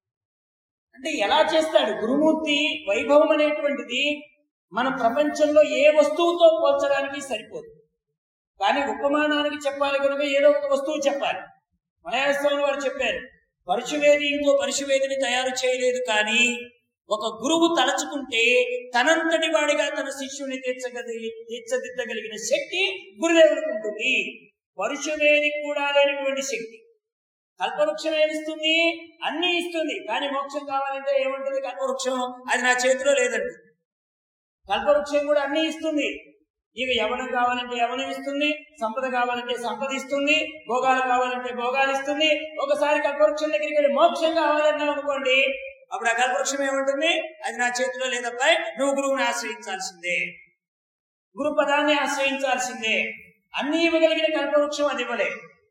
అంటే ఎలా చేస్తాడు గురుమూర్తి వైభవం అనేటువంటిది మన ప్రపంచంలో ఏ వస్తువుతో పోల్చడానికి సరిపోదు కానీ ఉపమానానికి చెప్పాలి కనుక ఏదో ఒక వస్తువు చెప్పాలి మలయాళ స్వామి వారు చెప్పారు పరుశువేది ఇంకో పరుశువేదిని తయారు చేయలేదు కానీ ఒక గురువు తలచుకుంటే తనంతటి వాడిగా తన శిష్యుని తీర్చగలి తీర్చదిద్దగలిగిన శక్తి గురుదేవులకు ఉంటుంది పరుశువేదికి కూడా లేనటువంటి శక్తి కల్పవృక్షం ఏమిస్తుంది అన్ని ఇస్తుంది కానీ మోక్షం కావాలంటే ఏముంటుంది కల్పవృక్షం అది నా చేతిలో లేదండి కల్పవృక్షం కూడా అన్ని ఇస్తుంది ఇక యవనం కావాలంటే యవనం ఇస్తుంది సంపద కావాలంటే సంపద ఇస్తుంది భోగాలు కావాలంటే భోగాలు ఇస్తుంది ఒకసారి కల్పవృక్షం దగ్గరికి వెళ్ళి మోక్షం కావాలన్నాం అనుకోండి అప్పుడు ఆ కల్పవృక్షం ఏముంటుంది అది నా చేతిలో లేదప్పా నువ్వు గురువుని ఆశ్రయించాల్సిందే గురు పదాన్ని ఆశ్రయించాల్సిందే అన్ని ఇవ్వగలిగిన కల్పవృక్షం అది ఇవ్వలే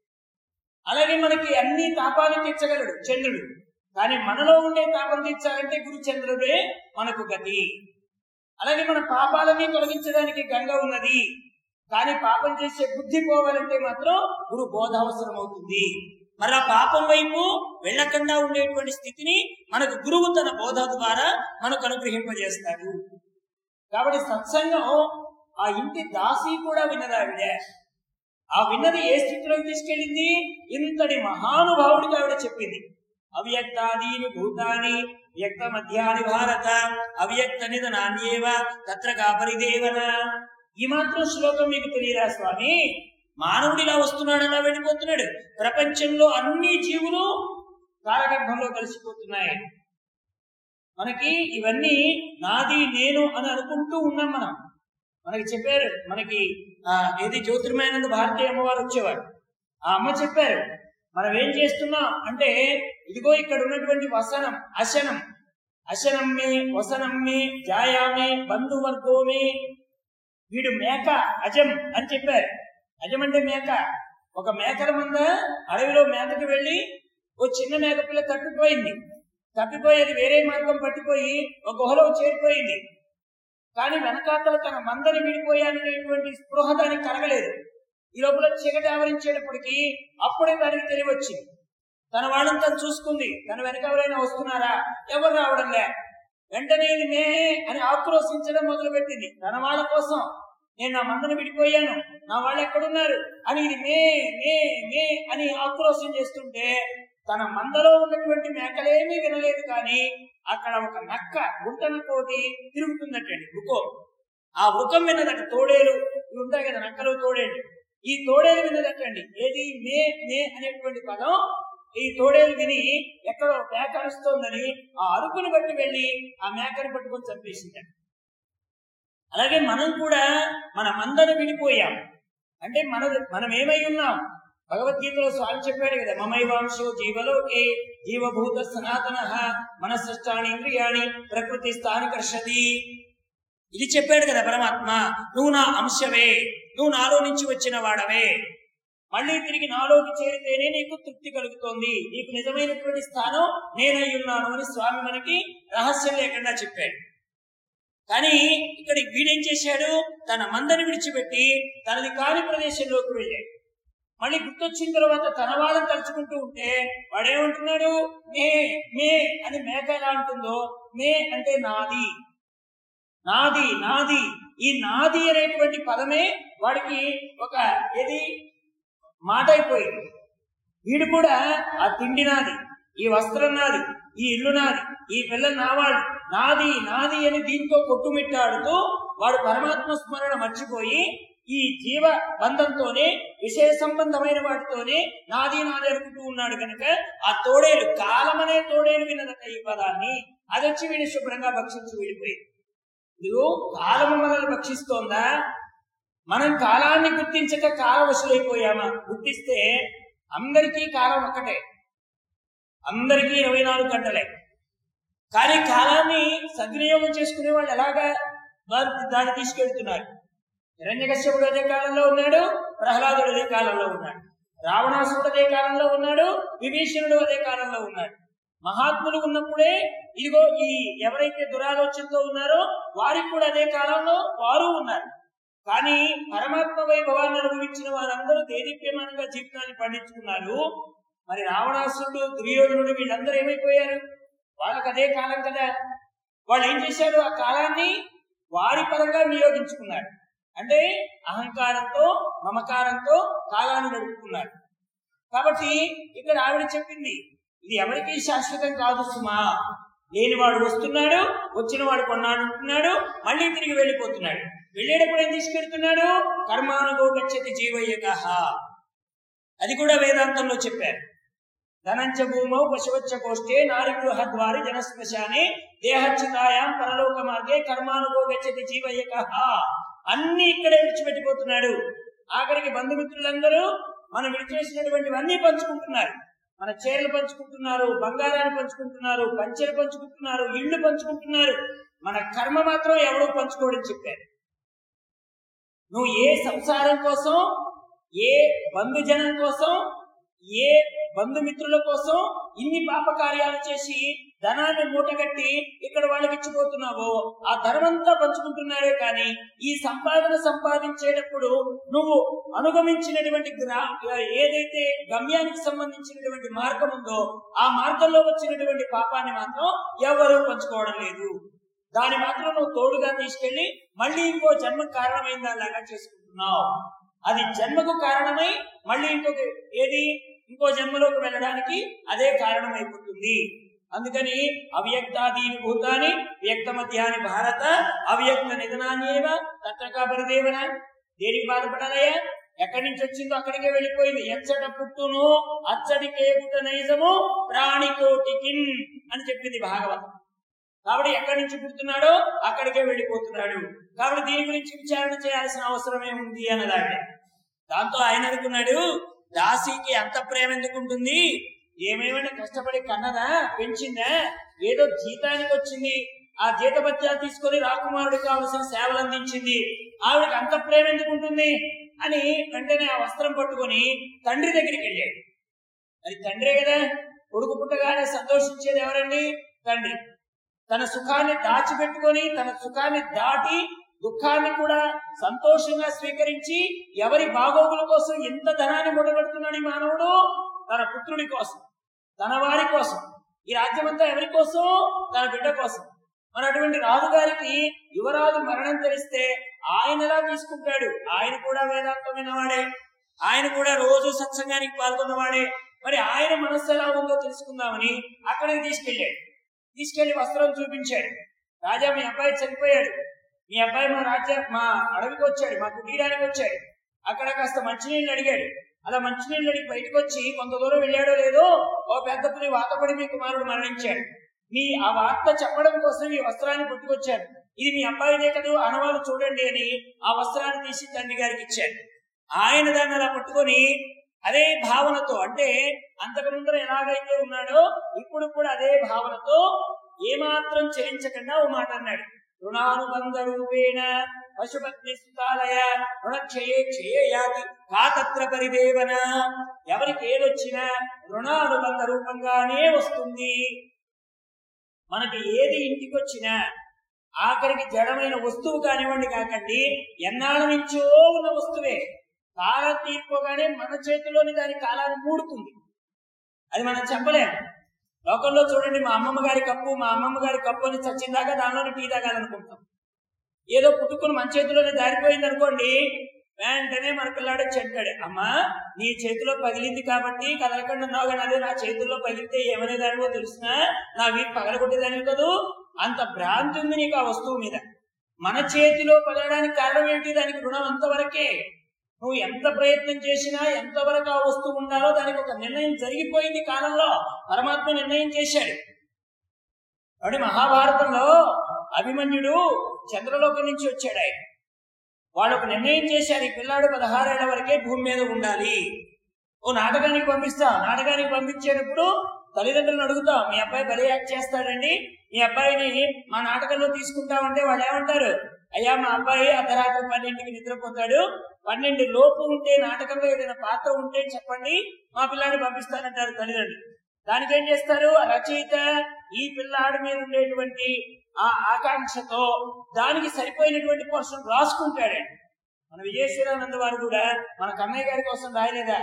అలాగే మనకి అన్ని తాపాలు తీర్చగలడు చంద్రుడు కానీ మనలో ఉండే తాపం తీర్చాలంటే గురు చంద్రుడే మనకు గతి అలాగే మన పాపాలన్నీ తొలగించడానికి గంగ ఉన్నది కానీ పాపం చేసే బుద్ధి పోవాలంటే మాత్రం గురు బోధ అవసరం అవుతుంది మరి ఆ పాపం వైపు వెళ్ళకుండా ఉండేటువంటి స్థితిని మనకు గురువు తన బోధ ద్వారా మనకు అనుగ్రహింపజేస్తాడు కాబట్టి సత్సంగం ఆ ఇంటి దాసి కూడా విన్నది ఆవిడ ఆ విన్నది ఏ స్థితిలోకి తీసుకెళ్ళింది ఇంతటి మహానుభావుడిగా ఆవిడ చెప్పింది అవ్యక్తాదీని భూతాని వ్యక్త మధ్యాని భారత అవ్యక్త నిధనాన్యేవ తత్ర కాపరిదేవన ఈ మాత్రం శ్లోకం మీకు తెలియదా స్వామి మానవుడు ఇలా వస్తున్నాడు అలా వెళ్ళిపోతున్నాడు ప్రపంచంలో అన్ని జీవులు కాలగర్భంలో కలిసిపోతున్నాయి మనకి ఇవన్నీ నాది నేను అని అనుకుంటూ ఉన్నాం మనం మనకి చెప్పారు మనకి ఆ ఏది జ్యోతిర్మయానంద భారతీయ అమ్మవారు వచ్చేవారు ఆ అమ్మ చెప్పారు మనం ఏం చేస్తున్నాం అంటే ఇదిగో ఇక్కడ ఉన్నటువంటి వసనం అశనం అశనం మే వసనం మే జాయామే బంధువర్గోమే వీడు మేక అజం అని చెప్పారు అజం అంటే మేక ఒక మేకల మంద అడవిలో మేతకి వెళ్ళి ఓ చిన్న మేక పిల్ల తప్పిపోయింది తప్పిపోయి అది వేరే మార్గం పట్టిపోయి ఒక గుహలో చేరిపోయింది కానీ వెనకాతల తన మందని విడిపోయాననేటువంటి స్పృహ దానికి కలగలేదు ఈ లోపల చీకటి ఆవరించేటప్పటికి అప్పుడే దానికి తెలివచ్చింది తన వాళ్ళని తను చూసుకుంది తన వెనక ఎవరైనా వస్తున్నారా ఎవరు రావడం లే వెంటనే ఇది మే అని ఆక్రోశించడం మొదలుపెట్టింది తన వాళ్ళ కోసం నేను నా మందని విడిపోయాను నా వాళ్ళు ఎక్కడున్నారు అని ఇది మే మే మే అని ఆక్రోశం చేస్తుంటే తన మందలో ఉన్నటువంటి మేకలేమీ వినలేదు కానీ అక్కడ ఒక నక్క గుంటన కోటి తిరుగుతుందటండి వృకం ఆ వృకం విన్నదట తోడేలు ఇవి ఉంటాయి కదా నక్కలు తోడేలు ఈ తోడేలు విన్నదటండి ఏది మే మే అనేటువంటి పదం ఈ తోడేలు విని ఎక్కడో మేక అరుస్తోందని ఆ అరుపుని బట్టి వెళ్ళి ఆ మేకని పట్టుకొని చంపేసిందట అలాగే మనం కూడా మన మందను విడిపోయాం అంటే మన మనం ఏమై ఉన్నాం భగవద్గీతలో స్వామి చెప్పాడు కదా మమైవాంశో జీవలోకే జీవభూత సనాతన మనస్సష్టాని ఇంద్రియాణి ప్రకృతి స్థానికర్షతి ఇది చెప్పాడు కదా పరమాత్మ నువ్వు నా అంశవే నువ్వు నాలో నుంచి వచ్చిన వాడవే మళ్ళీ తిరిగి నాలోకి చేరితేనే నీకు తృప్తి కలుగుతోంది నీకు నిజమైనటువంటి స్థానం నేనై ఉన్నాను అని స్వామి మనకి రహస్యం లేకుండా చెప్పాడు కానీ ఇక్కడ వీడేం చేశాడు తన మందని విడిచిపెట్టి తనది కాని ప్రదేశంలోకి వెళ్ళాడు మళ్ళీ గుర్తొచ్చిన తర్వాత తన వాళ్ళని తలుచుకుంటూ ఉంటే వాడేమంటున్నాడు మే మే అని మేక ఎలా అంటుందో మే అంటే నాది నాది నాది ఈ నాది అనేటువంటి పదమే వాడికి ఒక ఏది మాట అయిపోయింది వీడు కూడా ఆ తిండి నాది ఈ వస్త్రం నాది ఈ ఇల్లు నాది ఈ పిల్ల నావాడు నాది నాది అని దీంతో కొట్టుమిట్టాడుతూ వాడు పరమాత్మ స్మరణ మర్చిపోయి ఈ జీవ బంధంతోనే విషయ సంబంధమైన వాటితోనే నాది నాది అనుకుంటూ ఉన్నాడు కనుక ఆ తోడేలు కాలమనే తోడేలు విన్నదట ఈ పదాన్ని అది వచ్చి వీడిని శుభ్రంగా భక్షించి వెళ్ళిపోయింది ఇదిగో కాలము మనల్ని భక్షిస్తోందా మనం కాలాన్ని గుర్తించక కాలవశులైపోయామా గుర్తిస్తే అందరికీ కాలం ఒక్కటే అందరికీ ఇరవై నాలుగు గంటలే కానీ కాలాన్ని సద్వినియోగం చేసుకునే వాళ్ళు ఎలాగా వారు దాన్ని తీసుకెళ్తున్నారు హిరణ్యకశ్యపుడు అదే కాలంలో ఉన్నాడు ప్రహ్లాదుడు అదే కాలంలో ఉన్నాడు రావణాసురుడు అదే కాలంలో ఉన్నాడు విభీషణుడు అదే కాలంలో ఉన్నాడు మహాత్ములు ఉన్నప్పుడే ఇదిగో ఈ ఎవరైతే దురాలోచనతో ఉన్నారో వారికి కూడా అదే కాలంలో వారు ఉన్నారు కానీ పరమాత్మ వైభవాన్ని అనుభవించిన వారందరూ దేదీప్యమానంగా జీవితాన్ని పండించుకున్నారు మరి రావణాసురుడు దుర్యోధనుడు వీళ్ళందరూ ఏమైపోయారు వాళ్ళకి అదే కాలం కదా వాళ్ళు ఏం చేశారు ఆ కాలాన్ని వారి పరంగా వినియోగించుకున్నారు అంటే అహంకారంతో మమకారంతో కాలాన్ని నడుపుకున్నారు కాబట్టి ఇక్కడ ఆవిడ చెప్పింది ఇది ఎవరికీ శాశ్వతం కాదు సుమా లేనివాడు వస్తున్నాడు వచ్చిన వాడు కొన్నాడు ఉంటున్నాడు మళ్ళీ తిరిగి వెళ్ళిపోతున్నాడు వెళ్ళేటప్పుడు ఏం తీసుకెళ్తున్నాడు కర్మానుభవ గచ్చతి జీవయ్యక అది కూడా వేదాంతంలో చెప్పారు ధనంచ భూమౌ పశువచ్చ కోష్టే నారిగృహ ద్వారి జనశ్మశానే దేహచ్యుతాయాం పరలోక మార్గే కర్మానుభవ గచ్చతి జీవయ్యక అన్ని ఇక్కడే విడిచిపెట్టిపోతున్నాడు ఆఖరికి బంధుమిత్రులందరూ మనం విడిచేసినటువంటివన్నీ పంచుకుంటున్నారు మన చీరలు పంచుకుంటున్నారు బంగారాన్ని పంచుకుంటున్నారు పంచెలు పంచుకుంటున్నారు ఇళ్ళు పంచుకుంటున్నారు మన కర్మ మాత్రం ఎవడో పంచుకోవడం చెప్పారు నువ్వు ఏ సంసారం కోసం ఏ బంధుజనం కోసం ఏ బంధుమిత్రుల కోసం ఇన్ని పాప కార్యాలు చేసి ధనాన్ని మూటగట్టి ఇక్కడ వాళ్ళకి ఇచ్చిపోతున్నావో ఆ ధనమంతా పంచుకుంటున్నారే కానీ ఈ సంపాదన సంపాదించేటప్పుడు నువ్వు అనుగమించినటువంటి గ్రా ఏదైతే గమ్యానికి సంబంధించినటువంటి మార్గం ఉందో ఆ మార్గంలో వచ్చినటువంటి పాపాన్ని మాత్రం ఎవరూ పంచుకోవడం లేదు దాని మాత్రం నువ్వు తోడుగా తీసుకెళ్లి మళ్ళీ ఇంకో జన్మ కారణమైన దానిలాగా చేసుకుంటున్నావు అది జన్మకు కారణమై మళ్ళీ ఇంకొక ఏది ఇంకో జన్మలోకి వెళ్ళడానికి అదే కారణమైపోతుంది అందుకని అవ్యక్తాదీని భూతాని వ్యక్త మధ్యాని భారత అవ్యక్త నిధనాన్యేవ తత్రకా పరిదేవన దేనికి బాధపడాలయ్యా ఎక్కడి నుంచి వచ్చిందో అక్కడికే వెళ్ళిపోయింది ఎచ్చట పుట్టును అచ్చటి కేకుట నైజము ప్రాణికోటికిన్ అని చెప్పింది భాగవతం కాబట్టి ఎక్కడి నుంచి పుడుతున్నాడో అక్కడికే వెళ్ళిపోతున్నాడు కాబట్టి దీని గురించి విచారణ చేయాల్సిన అవసరమే ఉంది అన్నదాన్ని దాంతో ఆయన అనుకున్నాడు దాసికి అంత ప్రేమ ఎందుకు ఉంటుంది ఏమేమైనా కష్టపడి కన్నదా పెంచిందా ఏదో జీతానికి వచ్చింది ఆ జీతభత్యాలు తీసుకొని రాకుమారుడికి కావలసిన సేవలు అందించింది ఆవిడకి అంత ప్రేమ ఎందుకు ఉంటుంది అని వెంటనే ఆ వస్త్రం పట్టుకొని తండ్రి దగ్గరికి వెళ్ళాడు అది తండ్రే కదా కొడుకు పుట్టగానే సంతోషించేది ఎవరండి తండ్రి తన సుఖాన్ని దాచిపెట్టుకొని తన సుఖాన్ని దాటి దుఃఖాన్ని కూడా సంతోషంగా స్వీకరించి ఎవరి బాగోగుల కోసం ఎంత ధనాన్ని మూటగడుతున్నాడు ఈ మానవుడు తన పుత్రుడి కోసం తన వారి కోసం ఈ రాజ్యమంతా ఎవరి కోసం తన బిడ్డ కోసం మరి అటువంటి రాజుగారికి యువరాజు మరణం తెలిస్తే ఆయన ఎలా తీసుకుంటాడు ఆయన కూడా వేదాంతం విన్నవాడే ఆయన కూడా రోజు సత్సంగానికి పాల్గొన్నవాడే మరి ఆయన మనస్సు ఎలా ఉందో తెలుసుకుందామని అక్కడికి తీసుకెళ్ళాడు తీసుకెళ్లి వస్త్రం చూపించాడు రాజా మీ అబ్బాయి చనిపోయాడు మీ అబ్బాయి మా రాజ్య మా అడవికి వచ్చాడు మా కుటీరానికి వచ్చాడు అక్కడ కాస్త మంచినీళ్ళు అడిగాడు అలా మంచినీళ్ళు అడిగి బయటకు వచ్చి కొంత దూరం వెళ్ళాడో లేదో ఓ పెద్ద పులి వాతపడి మీ కుమారుడు మరణించాడు మీ ఆ వార్త చెప్పడం కోసం ఈ వస్త్రాన్ని పట్టుకొచ్చారు ఇది మీ అబ్బాయిదే కదా అనవాళ్ళు చూడండి అని ఆ వస్త్రాన్ని తీసి తండ్రి గారికి ఇచ్చాడు ఆయన దాన్ని అలా పట్టుకొని అదే భావనతో అంటే అంతకు ముందర ఎలాగైతే ఉన్నాడో ఇప్పుడు కూడా అదే భావనతో ఏమాత్రం చలించకుండా ఓ మాట అన్నాడు రుణానుబంధ రూపేణ పశుపత్ని సుతాలయ రుణక్షయే క్షయేయాతి కాతత్ర పరిదేవన ఎవరికి ఏదొచ్చినా రుణానుబంధ రూపంగానే వస్తుంది మనకి ఏది ఇంటికి వచ్చినా ఆఖరికి జడమైన వస్తువు కానివ్వండి కాకండి ఎన్నాళ్ళ నుంచో ఉన్న వస్తువే కాలం తీరిపోగానే మన చేతిలోని దాని కాలాన్ని మూడుతుంది అది మనం చెప్పలేం లోకంలో చూడండి మా అమ్మమ్మ గారి కప్పు మా అమ్మమ్మ గారి కప్పు అని చచ్చిందాకా దానిలోనే టీ తాగాలనుకుంటాం ఏదో పుట్టుకుని మన చేతిలోనే దారిపోయింది అనుకోండి వెంటనే మన పిల్లాడు చెంటాడు అమ్మా నీ చేతిలో పగిలింది కాబట్టి కదలకుండా ఉన్నావు కానీ అదే నా చేతుల్లో పగిలితే ఏమనేదానివో తెలుసునా నా వీపు పగలగొట్టేదానివి కదూ అంత భ్రాంతి ఉంది నీకు ఆ వస్తువు మీద మన చేతిలో పగలడానికి కారణం ఏంటి దానికి రుణం అంతవరకే నువ్వు ఎంత ప్రయత్నం చేసినా ఎంతవరకు ఆ వస్తువు ఉండాలో దానికి ఒక నిర్ణయం జరిగిపోయింది కాలంలో పరమాత్మ నిర్ణయం చేశాడు కాబట్టి మహాభారతంలో అభిమన్యుడు చంద్రలోకం నుంచి వచ్చాడు ఆయన వాళ్ళు ఒక నిర్ణయం చేశారు ఈ పిల్లాడు పదహారేళ్ల వరకే భూమి మీద ఉండాలి ఓ నాటకానికి పంపిస్తాం నాటకానికి పంపించేటప్పుడు తల్లిదండ్రులను అడుగుతాం మీ అబ్బాయి బలి యాక్ట్ చేస్తాడండి మీ అబ్బాయిని మా నాటకంలో తీసుకుంటామంటే వాళ్ళు ఏమంటారు అయ్యా మా అబ్బాయి అర్ధరాత్రి పన్నెండుకి నిద్రపోతాడు పన్నెండు లోపు ఉంటే నాటకంలో ఏదైనా పాత్ర ఉంటే చెప్పండి మా పిల్లాడిని పంపిస్తానంటారు తల్లిదండ్రులు దానికి ఏం చేస్తారు ఆ రచయిత ఈ పిల్లాడి మీద ఉండేటువంటి ఆ ఆకాంక్షతో దానికి సరిపోయినటువంటి పర్సన్ రాసుకుంటాడండి మన విజయశ్వరానంద వారు కూడా మన కన్నయ్య గారి కోసం రాయలేదా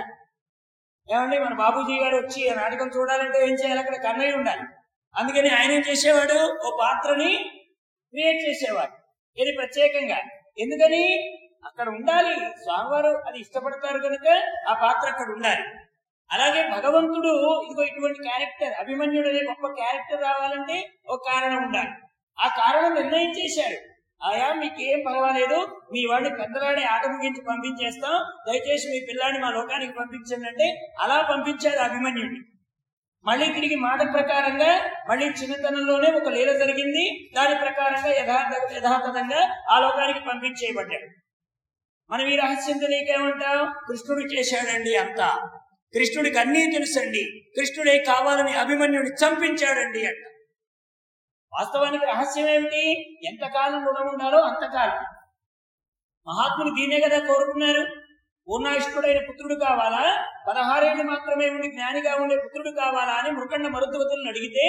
ఏమండి మన బాబూజీ గారు వచ్చి ఆ నాటకం చూడాలంటే ఏం చేయాలి అక్కడ కన్నయ్య ఉండాలి అందుకని ఆయన ఏం చేసేవాడు ఓ పాత్రని క్రియేట్ చేసేవాడు ఇది ప్రత్యేకంగా ఎందుకని అక్కడ ఉండాలి స్వామివారు అది ఇష్టపడతారు కనుక ఆ పాత్ర అక్కడ ఉండాలి అలాగే భగవంతుడు ఇదిగో ఇటువంటి క్యారెక్టర్ అభిమన్యుడు అనే గొప్ప క్యారెక్టర్ రావాలంటే ఒక కారణం ఉండాలి ఆ కారణం నిర్ణయం చేశారు ఆయా మీకేం పర్వాలేదు మీ వాడిని పెద్దలాడి ఆట ముగించి పంపించేస్తాం దయచేసి మీ పిల్లాడిని మా లోకానికి పంపించండి అంటే అలా పంపించారు అభిమన్యుడిని మళ్ళీ తిరిగి మాట ప్రకారంగా మళ్ళీ చిన్నతనంలోనే ఒక లీల జరిగింది దాని ప్రకారంగా యథార్థ యథాతథంగా ఆ లోకానికి పంపించేయబడ్డాడు మనం ఈ రహస్యం తెలియకేమంటాం కృష్ణుడు చేశాడండి అంతా కృష్ణుడికి అన్నీ తెలుసండి కృష్ణుడే కావాలని అభిమన్యుడిని చంపించాడండి అంట వాస్తవానికి రహస్యం ఏమిటి ఎంతకాలం రుణం ఉండాలో అంతకాలం మహాత్ములు దీనే కదా కోరుకున్నారు పూర్ణాయిష్ఠుడైన పుత్రుడు కావాలా పదహారేళ్ళు మాత్రమే ఉండి జ్ఞానిగా ఉండే పుత్రుడు కావాలా అని మృకండ మరుద్వతులను అడిగితే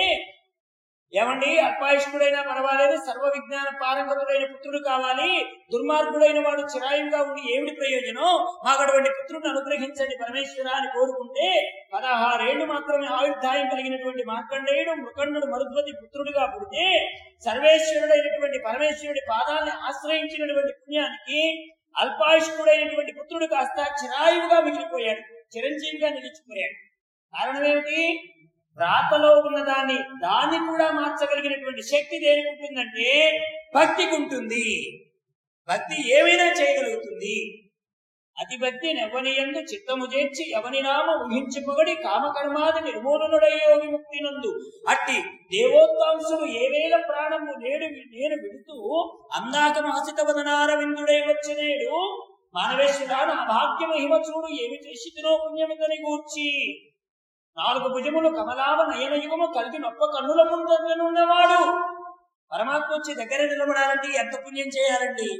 ఏమండి అల్పాయుష్కుడైనా పర్వాలేదు సర్వ విజ్ఞాన పారంగతుడైన పుత్రుడు కావాలి దుర్మార్గుడైన వాడు చిరాయువుగా ఉండి ఏమిటి ప్రయోజనం మాకు అటువంటి పుత్రుడిని అనుగ్రహించండి పరమేశ్వర అని కోరుకుంటే పదహారేళ్లు మాత్రమే ఆయుర్దాయం కలిగినటువంటి మార్కండేయుడు మృకండు మరుద్వతి పుత్రుడిగా పుడితే సర్వేశ్వరుడైనటువంటి పరమేశ్వరుడి పాదాలను ఆశ్రయించినటువంటి పుణ్యానికి అల్పాయుష్కుడైనటువంటి పుత్రుడు కాస్త చిరాయువుగా మిగిలిపోయాడు చిరంజీవిగా నిలిచిపోయాడు కారణం ఏమిటి రాతలో ఉన్నదాన్ని దాన్ని కూడా మార్చగలిగినటువంటి శక్తి దేనికి ఉంటుందంటే భక్తికి ఉంటుంది భక్తి ఏమైనా చేయగలుగుతుంది అతి భక్తి నెవ్వనియందు చిత్తము చేర్చి ఎవని నామ ఊహించి పొగడి కామకర్మాది నిర్మూలనుడయ్యో విముక్తి నందు అట్టి దేవోత్తాంశుడు ఏవేళ ప్రాణము నేడు నేను విడుతూ అందాక మహసిత వదనార విందుడై వచ్చినేడు మానవేశ్వరా నా భాగ్య మహిమ చూడు ఏమి చేసి తినో పుణ్యమితని గూర్చి నాలుగు భుజములు కమలావ నయన యుగము కలిగి నొప్ప కన్నుల ముందున్నవాడు పరమాత్మ వచ్చి దగ్గర నిలబడాలంటే ఎంత పుణ్యం చేయాలండి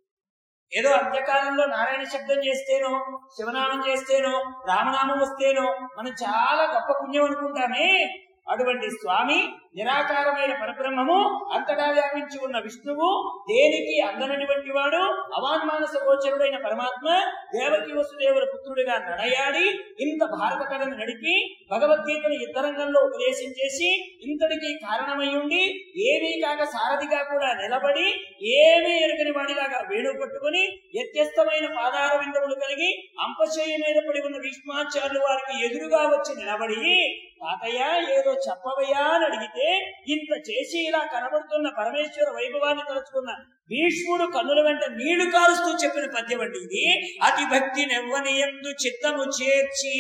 ఏదో అంత్యకాలంలో నారాయణ శబ్దం చేస్తేనో శివనామం చేస్తేనో రామనామం వస్తేనో మనం చాలా గొప్ప పుణ్యం అనుకుంటామే అటువంటి స్వామి నిరాకారమైన పరబ్రహ్మము అంతటా వ్యాపించి ఉన్న విష్ణువు దేనికి అందనటువంటి వాడు అవాన్మానస గోచరుడైన పరమాత్మ దేవకి వసుదేవుల పుత్రుడిగా నడయాడి ఇంత భారత కథను నడిపి భగవద్గీతను యుద్ధరంగంలో ఉపదేశం చేసి ఇంతటికి కారణమై ఉండి ఏమీ కాక సారథిగా కూడా నిలబడి ఏమీ ఎరుగని వాడిలాగా వేణు పట్టుకుని వ్యత్యస్తమైన పాదార విందములు కలిగి అంపశయ్య మీద పడి ఉన్న భీష్మాచార్యులు వారికి ఎదురుగా వచ్చి నిలబడి తాతయ్య ఏదో చెప్పవయ్యా అని అడిగితే ఇంత చేసి ఇలా కనబడుతున్న పరమేశ్వర వైభవాన్ని తలుచుకున్న భీష్ముడు కన్నుల వెంట నీళ్లు కారుస్తూ చెప్పిన పద్యం అండి ఇది అతి భక్తి నెవ్వనియందు చిత్తము చేర్చి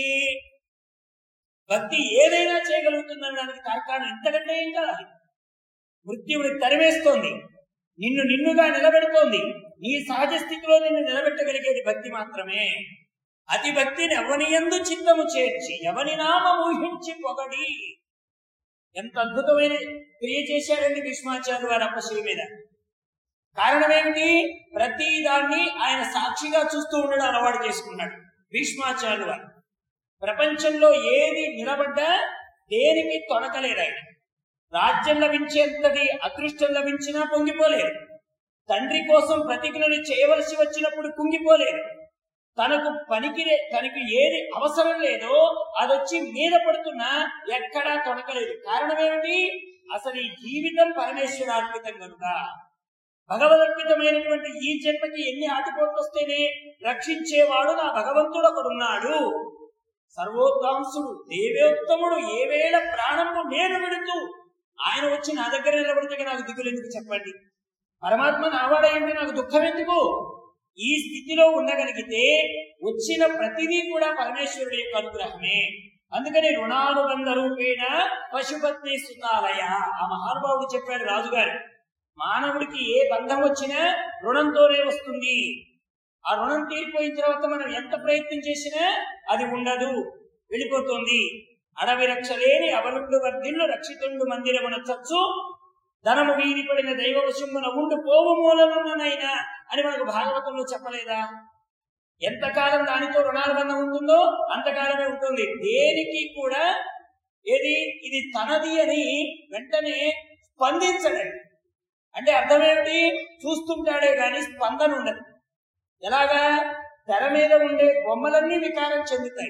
భక్తి ఏదైనా చేయగలుగుతుందనడానికి తార్కాణం ఎంతకంటే ఏం కాదు మృత్యువుని తరిమేస్తోంది నిన్ను నిన్నుగా నిలబెడుతోంది నీ సహజ స్థితిలో నిన్ను నిలబెట్టగలిగేది భక్తి మాత్రమే అతి భక్తిని ఎవనియందు చిత్తము చేర్చి ఎవని నామ ఊహించి పొగడి ఎంత అద్భుతమైన క్రియ చేశాడండి భీష్మాచార్య వారు అప్పశ్రీ మీద కారణం ఏమిటి ప్రతి దాన్ని ఆయన సాక్షిగా చూస్తూ ఉండడం అలవాటు చేసుకున్నాడు భీష్మాచార్యులు వారు ప్రపంచంలో ఏది నిలబడ్డా దేనికి తొడకలేదు ఆయన రాజ్యం లభించేంతటి అదృష్టం లభించినా పొంగిపోలేదు తండ్రి కోసం ప్రతిజ్ఞలు చేయవలసి వచ్చినప్పుడు కుంగిపోలేదు తనకు పనికి తనకి ఏది అవసరం లేదో అదొచ్చి మీద పడుతున్నా ఎక్కడా తొడకలేదు కారణం ఏమిటి అసలు ఈ జీవితం పరమేశ్వరార్పితం కనుక భగవదర్పితమైనటువంటి ఈ జన్మకి ఎన్ని ఆటుపోట్లు వస్తేనే రక్షించేవాడు నా భగవంతుడు ఒకడున్నాడు సర్వోత్తాంసుడు దేవేత్తముడు ఏ వేళ ప్రాణము నేను విడుతూ ఆయన వచ్చి నా దగ్గర నిలబడితే నాకు దిగులు ఎందుకు చెప్పండి పరమాత్మ నావాడేంటి నాకు దుఃఖం ఎందుకు ఈ స్థితిలో ఉండగలిగితే వచ్చిన ప్రతిదీ కూడా పరమేశ్వరుడి యొక్క అనుగ్రహమే అందుకని రుణానుబంధ రూపేణ పశుపత్ని సుతాలయ ఆ మహానుభావుడు చెప్పాడు రాజుగారు మానవుడికి ఏ బంధం వచ్చినా రుణంతోనే వస్తుంది ఆ రుణం తీరిపోయిన తర్వాత మనం ఎంత ప్రయత్నం చేసినా అది ఉండదు వెళ్ళిపోతుంది అడవి రక్ష లేని అవలుండు వర్ధిల్లు రక్షితుండు మందిరమున చచ్చు ధనము వీధి పడిన దైవవశమున ఉండు పోవు మూలముననైనా అని మనకు భాగవతంలో చెప్పలేదా ఎంతకాలం దానితో రుణానుబంధం ఉంటుందో అంతకాలమే ఉంటుంది దేనికి కూడా ఏది ఇది తనది అని వెంటనే స్పందించడండి అంటే అర్థమేమిటి చూస్తుంటాడే గాని స్పందన ఉండదు ఎలాగా తెర మీద ఉండే బొమ్మలన్నీ వికారం చెందుతాయి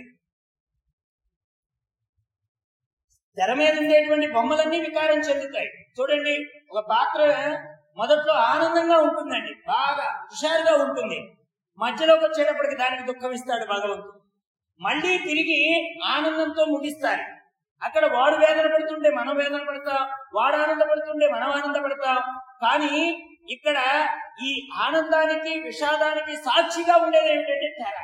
తెర మీద ఉండేటువంటి బొమ్మలన్నీ వికారం చెందుతాయి చూడండి ఒక పాత్ర మొదట్లో ఆనందంగా ఉంటుందండి బాగా హుషారుగా ఉంటుంది మధ్యలోకి వచ్చేటప్పటికి దానికి దుఃఖం ఇస్తాడు భగవంతుడు మళ్ళీ తిరిగి ఆనందంతో ముగిస్తారు అక్కడ వాడు వేదన పడుతుంటే మనం వేదన పడతాం వాడు ఆనందపడుతుంటే మనం ఆనందపడతాం కానీ ఇక్కడ ఈ ఆనందానికి విషాదానికి సాక్షిగా ఉండేది ఏమిటంటే తెర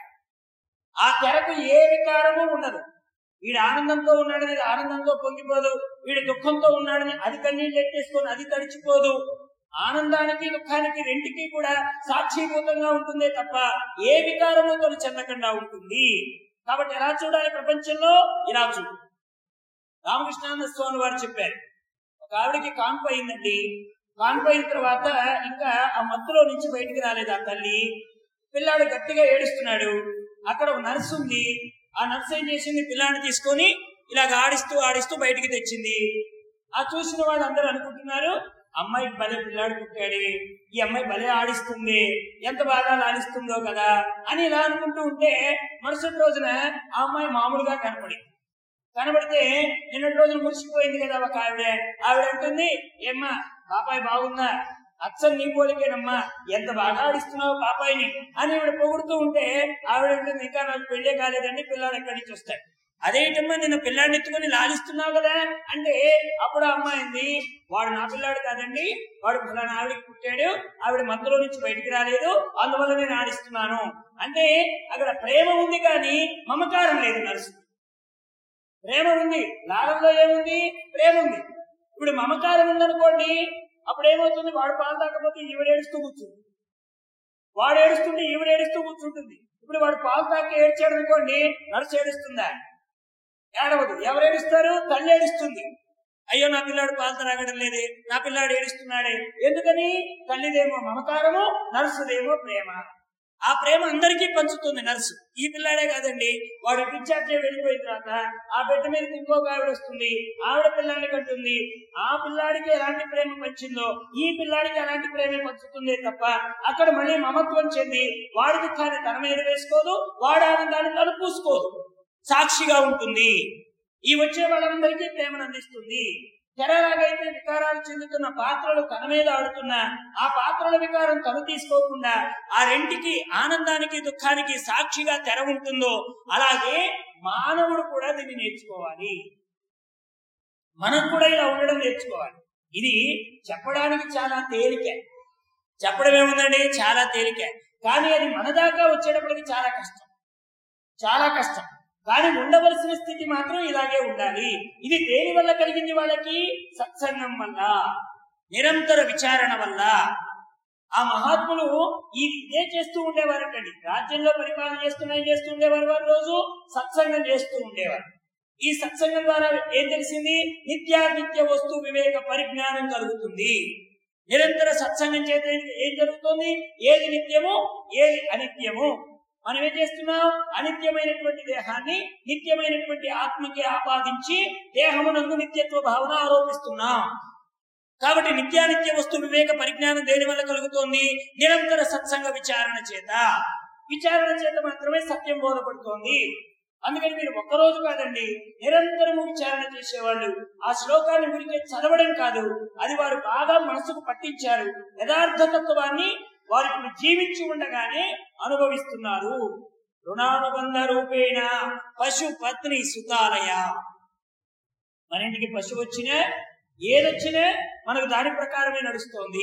ఆ తెరకు ఏ వికారము ఉండదు వీడు ఆనందంతో ఉన్నాడని ఇది ఆనందంతో పొంగిపోదు వీడు దుఃఖంతో ఉన్నాడని అది కన్నీళ్ళు ఎట్టేసుకొని అది తడిచిపోదు ఆనందానికి దుఃఖానికి రెంటికి కూడా సాక్షిభూతంగా ఉంటుందే తప్ప ఏ వికారము తను చెందకుండా ఉంటుంది కాబట్టి ఎలా చూడాలి ప్రపంచంలో ఇలా చూడు రామకృష్ణానంద స్వామి వారు చెప్పారు ఒక ఆవిడకి కాన్పు అయిందండి కాన్పు అయిన తర్వాత ఇంకా ఆ మత్తులో నుంచి బయటికి రాలేదు ఆ తల్లి పిల్లాడు గట్టిగా ఏడుస్తున్నాడు అక్కడ ఒక నర్సు ఉంది ఆ నర్సు ఏం చేసింది పిల్లాడిని తీసుకొని ఇలాగ ఆడిస్తూ ఆడిస్తూ బయటికి తెచ్చింది ఆ చూసిన వాళ్ళు అందరూ అనుకుంటున్నారు అమ్మాయికి భలే పిల్లాడు పుట్టాడు ఈ అమ్మాయి భలే ఆడిస్తుంది ఎంత బాగా లాలిస్తుందో కదా అని ఇలా అనుకుంటూ ఉంటే మరుసటి రోజున ఆ అమ్మాయి మామూలుగా కనపడింది కనబడితే నిన్నటి రోజులు మురిసిపోయింది కదా ఒక ఆవిడ ఆవిడ అంటుంది ఏమ్మా పాపాయి బాగుందా అచ్చం నీ పోలికేనమ్మా ఎంత బాగా ఆడిస్తున్నావు పాపాయిని అని ఆవిడ పొగుడుతూ ఉంటే ఆవిడ అంటుంది ఇంకా నాకు పెళ్ళే కాలేదండి పిల్లలు ఎక్కడి నుంచి వస్తాయి అదేంటమ్మా నిన్ను పిల్లాడిని ఎత్తుకొని లాలిస్తున్నావు కదా అంటే అప్పుడు ఆ అమ్మాయింది వాడు నా పిల్లాడు కాదండి వాడు ఫలానా ఆవిడకి పుట్టాడు ఆవిడ మధ్యలో నుంచి బయటికి రాలేదు అందువల్ల నేను ఆడిస్తున్నాను అంటే అక్కడ ప్రేమ ఉంది కానీ మమకారం లేదు నర్సు ప్రేమ ఉంది లాలంలో ఏముంది ప్రేమ ఉంది ఇప్పుడు మమకారం ఉందనుకోండి అప్పుడు ఏమవుతుంది వాడు పాలు తాకపోతే ఈవిడ ఏడుస్తూ కూర్చుంది వాడు ఏడుస్తుంటే ఈవిడ ఏడుస్తూ కూర్చుంటుంది ఇప్పుడు వాడు పాలు తాకి ఏడ్చాడు అనుకోండి నర్సు ఏడుస్తుందా ఏడవదు ఎవరు ఏడుస్తారు తల్లి ఏడుస్తుంది అయ్యో నా పిల్లాడు పాలు తాగడం లేదే నా పిల్లాడు ఏడుస్తున్నాడే ఎందుకని తల్లిదేమో మమకారము నర్సుదేమో ప్రేమ ఆ ప్రేమ అందరికీ పంచుతుంది నర్సు ఈ పిల్లాడే కాదండి వాడు డిశ్చార్జ్ వెళ్ళిపోయిన తర్వాత ఆ బిడ్డ మీద ఇంకొక ఆవిడ వస్తుంది ఆవిడ పిల్లాడిని కంటుంది ఆ పిల్లాడికి ఎలాంటి ప్రేమ పంచిందో ఈ పిల్లాడికి అలాంటి ప్రేమ పంచుతుంది తప్ప అక్కడ మళ్ళీ మమత్వం చెంది వాడి దుఃఖాన్ని తన మీద వేసుకోదు వాడి ఆనందాన్ని తను పూసుకోదు సాక్షిగా ఉంటుంది ఈ వచ్చే వాళ్ళందరికీ ప్రేమను అందిస్తుంది తెరలాగైతే వికారాలు చెందుతున్న పాత్రలు తన మీద ఆడుతున్న ఆ పాత్రల వికారం తను తీసుకోకుండా ఆ రెంటికి ఆనందానికి దుఃఖానికి సాక్షిగా తెర ఉంటుందో అలాగే మానవుడు కూడా దీన్ని నేర్చుకోవాలి మనం కూడా ఇలా ఉండడం నేర్చుకోవాలి ఇది చెప్పడానికి చాలా తేలిక చెప్పడం ఏముందండి చాలా తేలిక కానీ అది మన దాకా వచ్చేటప్పటికి చాలా కష్టం చాలా కష్టం కానీ ఉండవలసిన స్థితి మాత్రం ఇలాగే ఉండాలి ఇది దేని వల్ల కలిగింది వాళ్ళకి సత్సంగం వల్ల నిరంతర విచారణ వల్ల ఆ మహాత్ములు ఈ ఇదే చేస్తూ ఉండేవారటండి రాజ్యంలో పరిపాలన చేస్తూ ఏం చేస్తూ ఉండేవారు వారు రోజు సత్సంగం చేస్తూ ఉండేవారు ఈ సత్సంగం ద్వారా ఏం తెలిసింది నిత్యానిత్య వస్తు వివేక పరిజ్ఞానం కలుగుతుంది నిరంతర సత్సంగం చేత ఏం జరుగుతుంది ఏది నిత్యము ఏది అనిత్యము మనం ఏం చేస్తున్నాం అనిత్యమైనటువంటి దేహాన్ని నిత్యమైనటువంటి ఆత్మకి ఆపాదించి దేహమునందు నిత్యత్వ భావన ఆరోపిస్తున్నాం కాబట్టి నిత్యానిత్య వస్తు వివేక పరిజ్ఞానం దేని వల్ల కలుగుతోంది నిరంతర సత్సంగ విచారణ చేత విచారణ చేత మాత్రమే సత్యం బోధపడుతోంది అందుకని మీరు ఒక్కరోజు కాదండి నిరంతరము విచారణ చేసేవాళ్ళు ఆ శ్లోకాన్ని ఊరికే చదవడం కాదు అది వారు బాగా మనసుకు పట్టించారు యథార్థ తత్వాన్ని వారు ఇప్పుడు జీవించి ఉండగానే అనుభవిస్తున్నారు రుణానుబంధ రూపేణ పశు పత్ని సుతాలయ మన ఇంటికి పశువు వచ్చినా ఏదొచ్చినా మనకు దాని ప్రకారమే నడుస్తోంది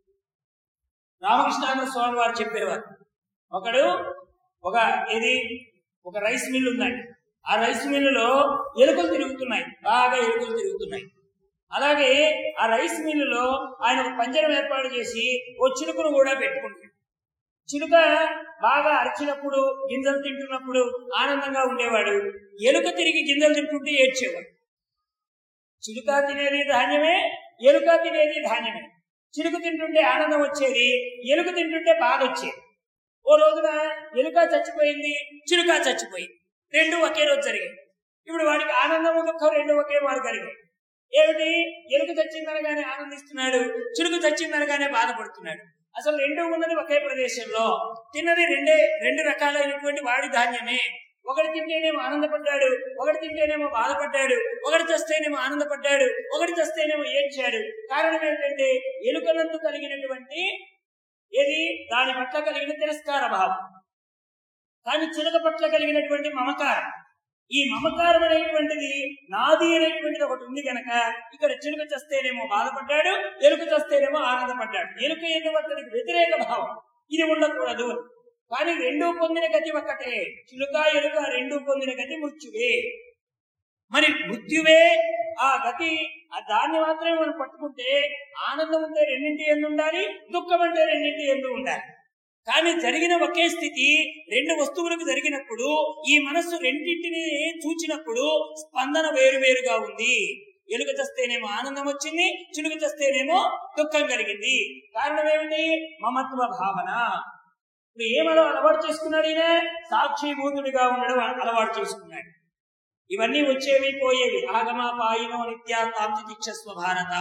రామకృష్ణానంద స్వామి వారు చెప్పేవారు ఒకడు ఒక ఏది ఒక రైస్ మిల్ ఉందండి ఆ రైస్ మిల్లులో ఎలుకలు తిరుగుతున్నాయి బాగా ఎలుకలు తిరుగుతున్నాయి అలాగే ఆ రైస్ మిల్లులో ఆయన ఒక పంజరం ఏర్పాటు చేసి ఓ చిలుకను కూడా పెట్టుకుంటాడు చిలుక బాగా అరిచినప్పుడు గింజలు తింటున్నప్పుడు ఆనందంగా ఉండేవాడు ఎలుక తిరిగి గింజలు తింటుంటే ఏడ్చేవాడు చిలుక తినేది ధాన్యమే ఎలుక తినేది ధాన్యమే చిలుక తింటుంటే ఆనందం వచ్చేది ఎలుక తింటుంటే బాధ వచ్చేది ఓ రోజున ఎలుక చచ్చిపోయింది చిలుక చచ్చిపోయింది రెండు ఒకే రోజు జరిగాయి ఇప్పుడు వాడికి ఆనందము దుఃఖం రెండు ఒకే వారు కలిగాయి ఏమిటి ఎలుక చచ్చిందనగానే ఆనందిస్తున్నాడు చిలుక చచ్చిందనగానే బాధపడుతున్నాడు అసలు రెండు ఉన్నది ఒకే ప్రదేశంలో తిన్నది రెండే రెండు రకాలైనటువంటి వాడి ధాన్యమే ఒకటి తింటేనేమో ఆనందపడ్డాడు ఒకటి తింటేనేమో బాధపడ్డాడు ఒకటి చస్తేనేమో ఆనందపడ్డాడు ఒకటి చస్తేనేమో ఏడ్చాడు కారణం ఏంటంటే ఎలుకనందు కలిగినటువంటి ఏది దాని పట్ల కలిగిన తిరస్కార భావం కానీ చిలక పట్ల కలిగినటువంటి మమకారం ఈ మమకారం అనేటువంటిది నాది అనేటువంటిది ఒకటి ఉంది కనుక ఇక్కడ చిలుక చస్తేనేమో బాధపడ్డాడు ఎలుక చస్తేనేమో ఆనందపడ్డాడు ఎలుక ఎందుకు అతనికి వ్యతిరేక భావం ఇది ఉండకూడదు కానీ రెండూ పొందిన గతి ఒక్కటే చిలుక ఎలుక రెండూ పొందిన గతి మృత్యువే మరి మృత్యువే ఆ గతి ఆ దాన్ని మాత్రమే మనం పట్టుకుంటే ఆనందం ఉంటే రెండింటి ఎందు ఉండాలి దుఃఖం అంటే రెండింటి ఎందు ఉండాలి కానీ జరిగిన ఒకే స్థితి రెండు వస్తువులకు జరిగినప్పుడు ఈ మనస్సు రెండింటిని చూచినప్పుడు స్పందన వేరువేరుగా ఉంది ఎలుక చస్తేనేమో ఆనందం వచ్చింది చిలుక చస్తేనేమో దుఃఖం కలిగింది కారణం ఏమిటి మమత్వ భావన ఇప్పుడు ఏమలో అలవాటు చేసుకున్నాడు ఈయన సాక్షిభూతుడిగా ఉండడం అలవాటు చేసుకున్నాడు ఇవన్నీ వచ్చేవి పోయేవి ఆగమ పాయినో నిత్యా తాంతి దీక్షస్వ భారత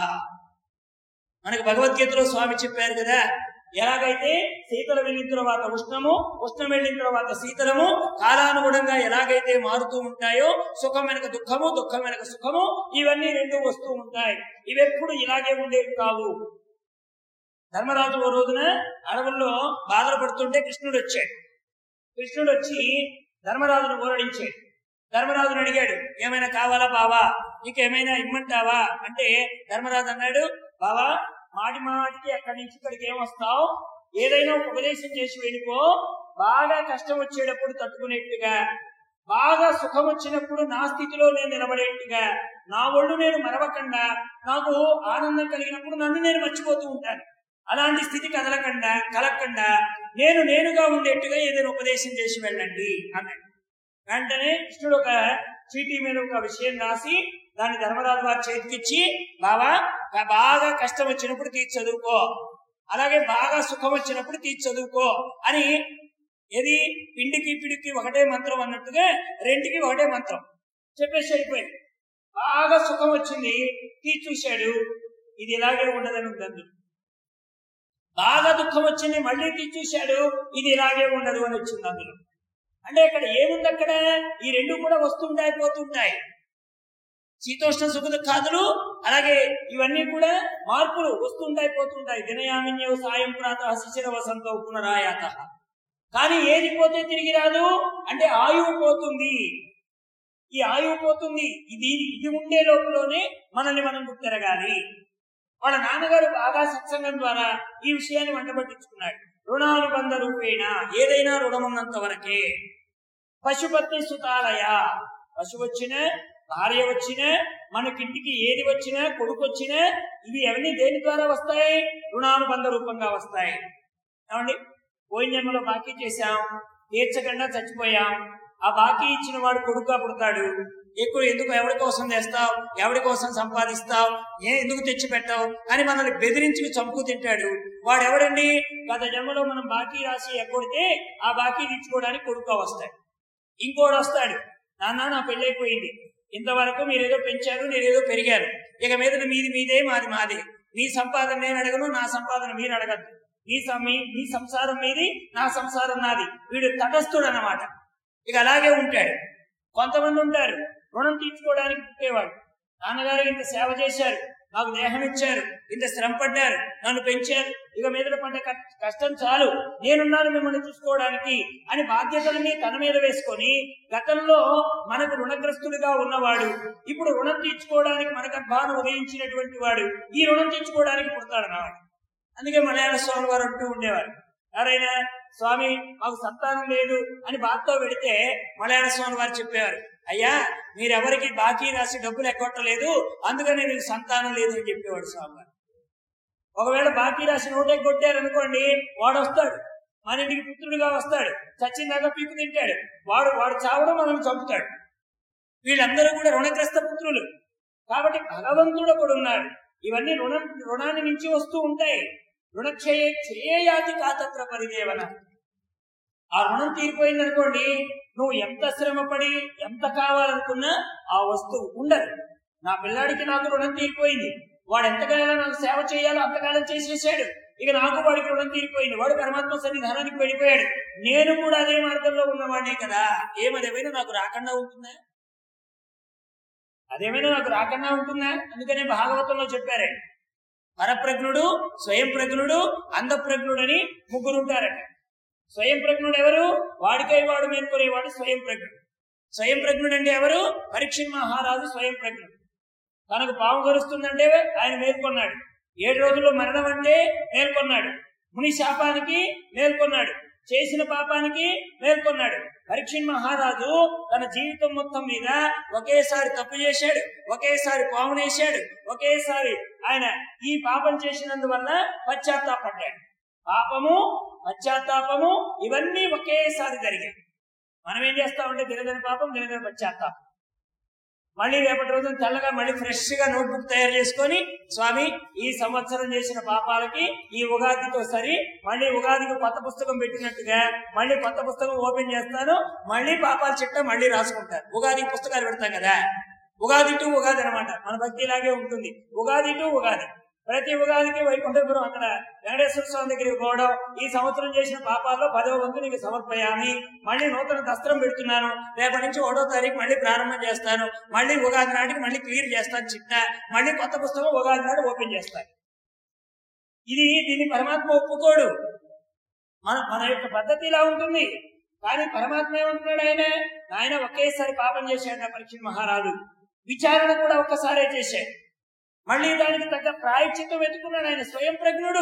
మనకు భగవద్గీతలో స్వామి చెప్పారు కదా ఎలాగైతే శీతల వెళ్ళిన తర్వాత ఉష్ణము ఉష్ణం వెళ్ళిన తర్వాత శీతలము కాలానుగుణంగా ఎలాగైతే మారుతూ ఉంటాయో సుఖం వెనక దుఃఖము దుఃఖం వెనక సుఖము ఇవన్నీ రెండు వస్తూ ఉంటాయి ఇవెప్పుడు ఇలాగే ఉండేవి కావు ధర్మరాజు ఓ రోజున అడవుల్లో బాధలు పడుతుంటే కృష్ణుడు వచ్చాడు కృష్ణుడు వచ్చి ధర్మరాజును ఊరడించాడు ధర్మరాజును అడిగాడు ఏమైనా కావాలా బావా నీకేమైనా ఇమ్మంటావా అంటే ధర్మరాజు అన్నాడు బావా మాటి మాటికి అక్కడి నుంచి ఇక్కడికి ఏమొస్తావు ఏదైనా ఒక ఉపదేశం చేసి వెళ్ళిపో బాగా కష్టం వచ్చేటప్పుడు తట్టుకునేట్టుగా బాగా సుఖం వచ్చినప్పుడు నా స్థితిలో నేను నిలబడేట్టుగా నా ఒళ్ళు నేను మరవకుండా నాకు ఆనందం కలిగినప్పుడు నన్ను నేను మర్చిపోతూ ఉంటాను అలాంటి స్థితి కదలకుండా కలగకుండా నేను నేనుగా ఉండేట్టుగా ఏదైనా ఉపదేశం చేసి వెళ్ళండి అన్నాడు వెంటనే కృష్ణుడు ఒక చీటీ మీద ఒక విషయం రాసి దాన్ని ధర్మరాజు వారి చేతికిచ్చి బావా బాగా కష్టం వచ్చినప్పుడు తీసి చదువుకో అలాగే బాగా సుఖం వచ్చినప్పుడు తీసి చదువుకో అని ఏది పిండికి పిడికి ఒకటే మంత్రం అన్నట్టుగా రెండుకి ఒకటే మంత్రం చెప్పేసి అయిపోయింది బాగా సుఖం వచ్చింది తీసి చూశాడు ఇది ఇలాగే ఉండదని ఉంది అందులో బాగా దుఃఖం వచ్చింది మళ్ళీ తీసి చూశాడు ఇది ఇలాగే ఉండదు అని వచ్చింది అందులో అంటే ఇక్కడ ఏముంది అక్కడ ఈ రెండు కూడా వస్తుంటాయి పోతుంటాయి శీతోష్ణ సుఖ దుఃఖాదులు అలాగే ఇవన్నీ కూడా మార్పులు వస్తుంటాయి పోతుంటాయి దినయామిన్యవ సాయం ప్రాత శిశిర వసంతో పునరాయాత కానీ ఏది పోతే తిరిగి రాదు అంటే ఆయువు పోతుంది ఈ ఆయువు పోతుంది ఇది ఇది ఉండే లోపలనే మనల్ని మనం గుర్తెరగాలి వాళ్ళ నాన్నగారు బాగా సత్సంగం ద్వారా ఈ విషయాన్ని వంటబట్టించుకున్నాడు రుణానుబంధ రూపేణ ఏదైనా రుణం ఉన్నంత వరకే పశుపత్ని సుతాలయ పశు వచ్చినా భార్య వచ్చినా మనకింటికి ఏది వచ్చినా కొడుకు వచ్చినా ఇవి ఎవరిని దేని ద్వారా వస్తాయి రుణానుబంధ రూపంగా వస్తాయి ఏమండి పోయిన జన్మలో బాకీ చేశాం తీర్చకుండా చచ్చిపోయాం ఆ బాకీ ఇచ్చిన వాడు కొడుకుగా పుడతాడు ఎక్కువ ఎందుకు ఎవరి కోసం చేస్తావు ఎవరి కోసం సంపాదిస్తావు ఏ ఎందుకు తెచ్చి పెట్టావు అని మనల్ని బెదిరించి చంపు తింటాడు వాడు ఎవడండి గత జన్మలో మనం బాకీ రాసి ఎక్కొడితే ఆ బాకీ తీర్చుకోవడానికి కొడుకుగా వస్తాడు ఇంకోడు వస్తాడు నాన్న నా పెళ్ళైపోయింది ఇంతవరకు మీరేదో పెంచారు నేనేదో పెరిగారు ఇక మీద మీది మీదే మాది మాదే నీ సంపాదన నేను అడగను నా సంపాదన మీరు అడగద్దు నీ సం- మీ నీ సంసారం మీది నా సంసారం నాది వీడు తటస్థుడు అన్నమాట ఇక అలాగే ఉంటాడు కొంతమంది ఉంటారు రుణం తీర్చుకోవడానికి పుట్టేవాడు నాన్నగారు ఇంత సేవ చేశారు నాకు దేహం ఇచ్చారు ఇంత శ్రమ పడ్డారు నన్ను పెంచారు ఇక మీద పడ్డ కట్- కష్టం చాలు నేనున్నాను మిమ్మల్ని చూసుకోవడానికి అని బాధ్యతలన్నీ తన మీద వేసుకొని గతంలో మనకు రుణగ్రస్తుడిగా ఉన్నవాడు ఇప్పుడు రుణం తీర్చుకోవడానికి మన గర్భాన్ని ఉదయించినటువంటి వాడు ఈ రుణం తీర్చుకోవడానికి పుడతాడన్నవాడు అందుకే మలయాళ స్వామి వారు అంటూ ఉండేవారు ఎవరైనా స్వామి మాకు సంతానం లేదు అని బాధతో పెడితే మలయాళ స్వామి వారు చెప్పేవారు అయ్యా మీరెవరికి బాకీ రాసి డబ్బులు ఎక్కొట్టలేదు అందుకనే మీకు సంతానం లేదు అని చెప్పేవాడు స్వామి వారు ఒకవేళ బాకీ రాసి నోటే కొట్టారనుకోండి వాడు వస్తాడు మన ఇంటికి పుత్రుడిగా వస్తాడు చచ్చిందాక పీకు తింటాడు వాడు వాడు చావడం మనల్ని చంపుతాడు వీళ్ళందరూ కూడా రుణగ్రస్త పుత్రులు కాబట్టి భగవంతుడు కూడా ఉన్నాడు ఇవన్నీ రుణం రుణాన్ని నుంచి వస్తూ ఉంటాయి రుణక్షయ క్షయేయాతి కాతత్ర పరిదేవన ఆ రుణం తీరిపోయింది అనుకోండి నువ్వు ఎంత శ్రమపడి ఎంత కావాలనుకున్నా ఆ వస్తువు ఉండదు నా పిల్లాడికి నాకు రుణం తీరిపోయింది వాడు ఎంతకాలం నాకు సేవ చేయాలో అంతకాలం చేసేసాడు ఇక నాకు వాడికి రుణం తీరిపోయింది వాడు పరమాత్మ సన్నిధానానికి వెళ్ళిపోయాడు నేను కూడా అదే మార్గంలో ఉన్నవాడినే కదా ఏమదేమైనా నాకు రాకుండా ఉంటుందా అదేమైనా నాకు రాకుండా ఉంటుందా అందుకనే భాగవతంలో చెప్పారే పరప్రజ్ఞుడు స్వయం ప్రజ్ఞుడు అంధప్రజ్ఞుడు అని ముగ్గురు ఉంటారట స్వయం ప్రజ్ఞుడు ఎవరు వాడికై వాడు మేల్కొనేవాడు స్వయం ప్రజ్ఞుడు స్వయం ప్రజ్ఞుడు అంటే ఎవరు పరీక్ష మహారాజు స్వయం ప్రజ్ఞుడు తనకు పాము కరుస్తుందంటే ఆయన మేల్కొన్నాడు ఏడు రోజుల్లో మరణం అంటే మేల్కొన్నాడు ముని శాపానికి మేల్కొన్నాడు చేసిన పాపానికి మేల్కొన్నాడు పరీక్ష మహారాజు తన జీవితం మొత్తం మీద ఒకేసారి తప్పు చేశాడు ఒకేసారి పామునేశాడు ఒకేసారి ఆయన ఈ పాపం చేసినందువల్ల పశ్చాత్తాపడ్డాడు పాపము పశ్చాత్తాపము ఇవన్నీ ఒకేసారి జరిగాయి మనం ఏం చేస్తామంటే దినదిన పాపం దినదిన పశ్చాత్తాపం మళ్ళీ రేపటి రోజున తెల్లగా మళ్ళీ ఫ్రెష్ గా నోట్బుక్ తయారు చేసుకొని స్వామి ఈ సంవత్సరం చేసిన పాపాలకి ఈ ఉగాదితో సరి మళ్ళీ ఉగాదికి కొత్త పుస్తకం పెట్టినట్టుగా మళ్ళీ కొత్త పుస్తకం ఓపెన్ చేస్తాను మళ్ళీ పాపాల చిట్ట మళ్ళీ రాసుకుంటారు ఉగాది పుస్తకాలు పెడతాం కదా ఉగాది టు ఉగాది అనమాట మన భక్తి ఇలాగే ఉంటుంది ఉగాది టు ఉగాది ప్రతి ఉగాదికి వైకుంఠపురం అక్కడ వెంకటేశ్వర స్వామి దగ్గరికి పోవడం ఈ సంవత్సరం చేసిన పాపాల్లో పదవ వంతు నీకు సమర్పయామి మళ్ళీ నూతన దస్త్రం పెడుతున్నాను రేపటి నుంచి ఒకటో తారీఖు మళ్ళీ ప్రారంభం చేస్తాను మళ్ళీ ఉగాది నాటికి మళ్ళీ క్లియర్ చేస్తాను చిట్ట మళ్ళీ కొత్త పుస్తకం ఉగాది నాడు ఓపెన్ చేస్తాను ఇది దీన్ని పరమాత్మ ఒప్పుకోడు మన మన యొక్క పద్ధతి ఇలా ఉంటుంది కానీ పరమాత్మ ఏమంటున్నాడు ఆయన ఆయన ఒకేసారి పాపం చేశాడు నా పరీక్ష మహారాజు విచారణ కూడా ఒక్కసారే చేశాడు మళ్ళీ దానికి తగ్గ ప్రాయశ్చిత్తం వెతుకున్నాడు ఆయన స్వయం ప్రజ్ఞుడు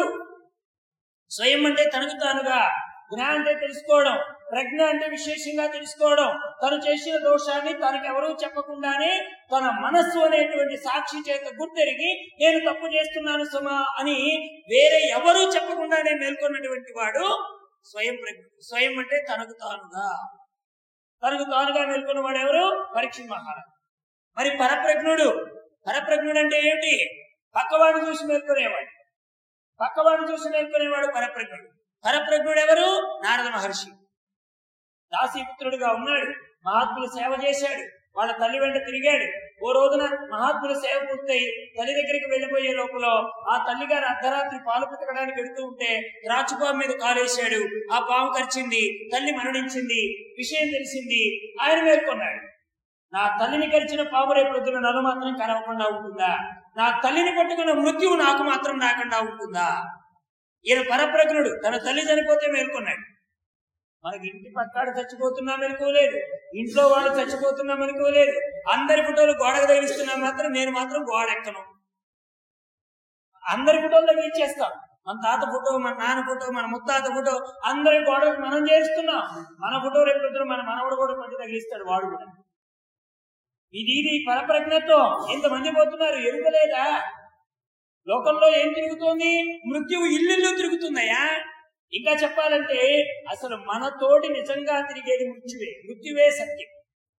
స్వయం అంటే తనకు తానుగా జ్ఞా అంటే తెలుసుకోవడం ప్రజ్ఞ అంటే విశేషంగా తెలుసుకోవడం తను చేసిన దోషాన్ని తనకెవరూ చెప్పకుండానే తన మనస్సు అనేటువంటి సాక్షి చేత గుర్తెరిగి నేను తప్పు చేస్తున్నాను సుమా అని వేరే ఎవరూ చెప్పకుండానే మేల్కొన్నటువంటి వాడు స్వయం ప్రజ్ఞ స్వయం అంటే తనకు తానుగా తనకు తానుగా మేల్కొన్న వాడు ఎవరు పరీక్ష మహారాజు మరి పరప్రజ్ఞుడు పరప్రజ్ఞుడు అంటే ఏమిటి పక్కవాడు చూసి మేల్కొనేవాడు పక్కవాడు చూసి మేల్కొనేవాడు పరప్రజ్ఞుడు పరప్రజ్ఞుడు ఎవరు నారద మహర్షి దాసీపుత్రుడిగా ఉన్నాడు మహాత్ములు సేవ చేశాడు వాళ్ళ తల్లి వెంట తిరిగాడు ఓ రోజున మహాత్ముల సేవ పూర్తయి తల్లి దగ్గరికి వెళ్ళిపోయే లోపల ఆ తల్లిగారు అర్ధరాత్రి పాలు పితకడానికి వెళుతూ ఉంటే ద్రాక్షపాము మీద కాలేశాడు ఆ పాము కరిచింది తల్లి మరణించింది విషయం తెలిసింది ఆయన మేల్కొన్నాడు నా తల్లిని కరిచిన పాము రేపు పొద్దున నన్ను మాత్రం కరవకుండా ఉంటుందా నా తల్లిని పట్టుకున్న మృత్యువు నాకు మాత్రం రాకుండా ఉంటుందా ఈయన పరప్రజ్ఞుడు తన తల్లి చనిపోతే మేల్కొన్నాడు మనకి ఇంటి పక్కాడు చచ్చిపోతున్నా మెలుకోలేదు ఇంట్లో వాళ్ళు చచ్చిపోతున్నా మెలుకోలేదు అందరి ఫోటోలు గోడకు తగిలిస్తున్నా మాత్రం నేను మాత్రం గోడ ఎక్కను అందరి ఫోటోలు తగిలిచ్చేస్తాం మన తాత ఫోటో మన నాన్న ఫోటో మన ముత్తాత ఫోటో అందరి గోడకు మనం చేస్తున్నాం మన ఫోటో రేపు పొద్దున మన మనవడు కూడా కొంచెం తగిలిస్తాడు వాడు కూడా ఇది ఇది పరప్రజ్ఞతో ఎంతమంది పోతున్నారు ఎరుకలేదా లోకంలో ఏం తిరుగుతోంది మృత్యువు ఇల్లు తిరుగుతుందయ్యా ఇంకా చెప్పాలంటే అసలు మనతోటి నిజంగా తిరిగేది మృత్యువే మృత్యువే సత్యం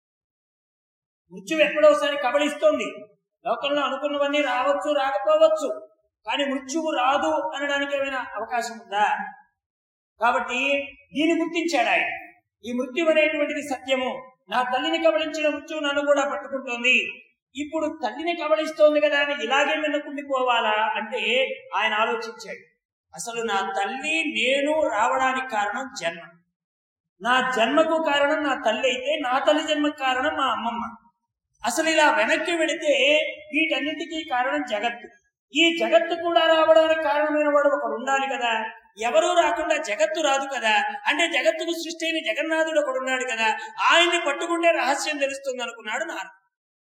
మృత్యువు ఎక్కడో ఒకసారి కబళిస్తోంది లోకంలో అనుకున్నవన్నీ రావచ్చు రాకపోవచ్చు కానీ మృత్యువు రాదు అనడానికి ఏమైనా అవకాశం ఉందా కాబట్టి దీన్ని గుర్తించాడు ఆయన ఈ మృత్యు అనేటువంటిది సత్యము నా తల్లిని కబళించిన మృత్యువు నన్ను కూడా పట్టుకుంటోంది ఇప్పుడు తల్లిని కబళిస్తోంది కదా అని ఇలాగే మిన్నకుండిపోవాలా అంటే ఆయన ఆలోచించాడు అసలు నా తల్లి నేను రావడానికి కారణం జన్మ నా జన్మకు కారణం నా తల్లి అయితే నా తల్లి జన్మకు కారణం మా అమ్మమ్మ అసలు ఇలా వెనక్కి వెళితే వీటన్నిటికీ కారణం జగత్తు ఈ జగత్తు కూడా రావడానికి కారణమైన వాడు ఒకడు ఉండాలి కదా ఎవరూ రాకుండా జగత్తు రాదు కదా అంటే జగత్తుకు సృష్టి అయిన జగన్నాథుడు ఒకడు ఉన్నాడు కదా ఆయన్ని పట్టుకుంటే రహస్యం తెలుస్తుంది అనుకున్నాడు నారదు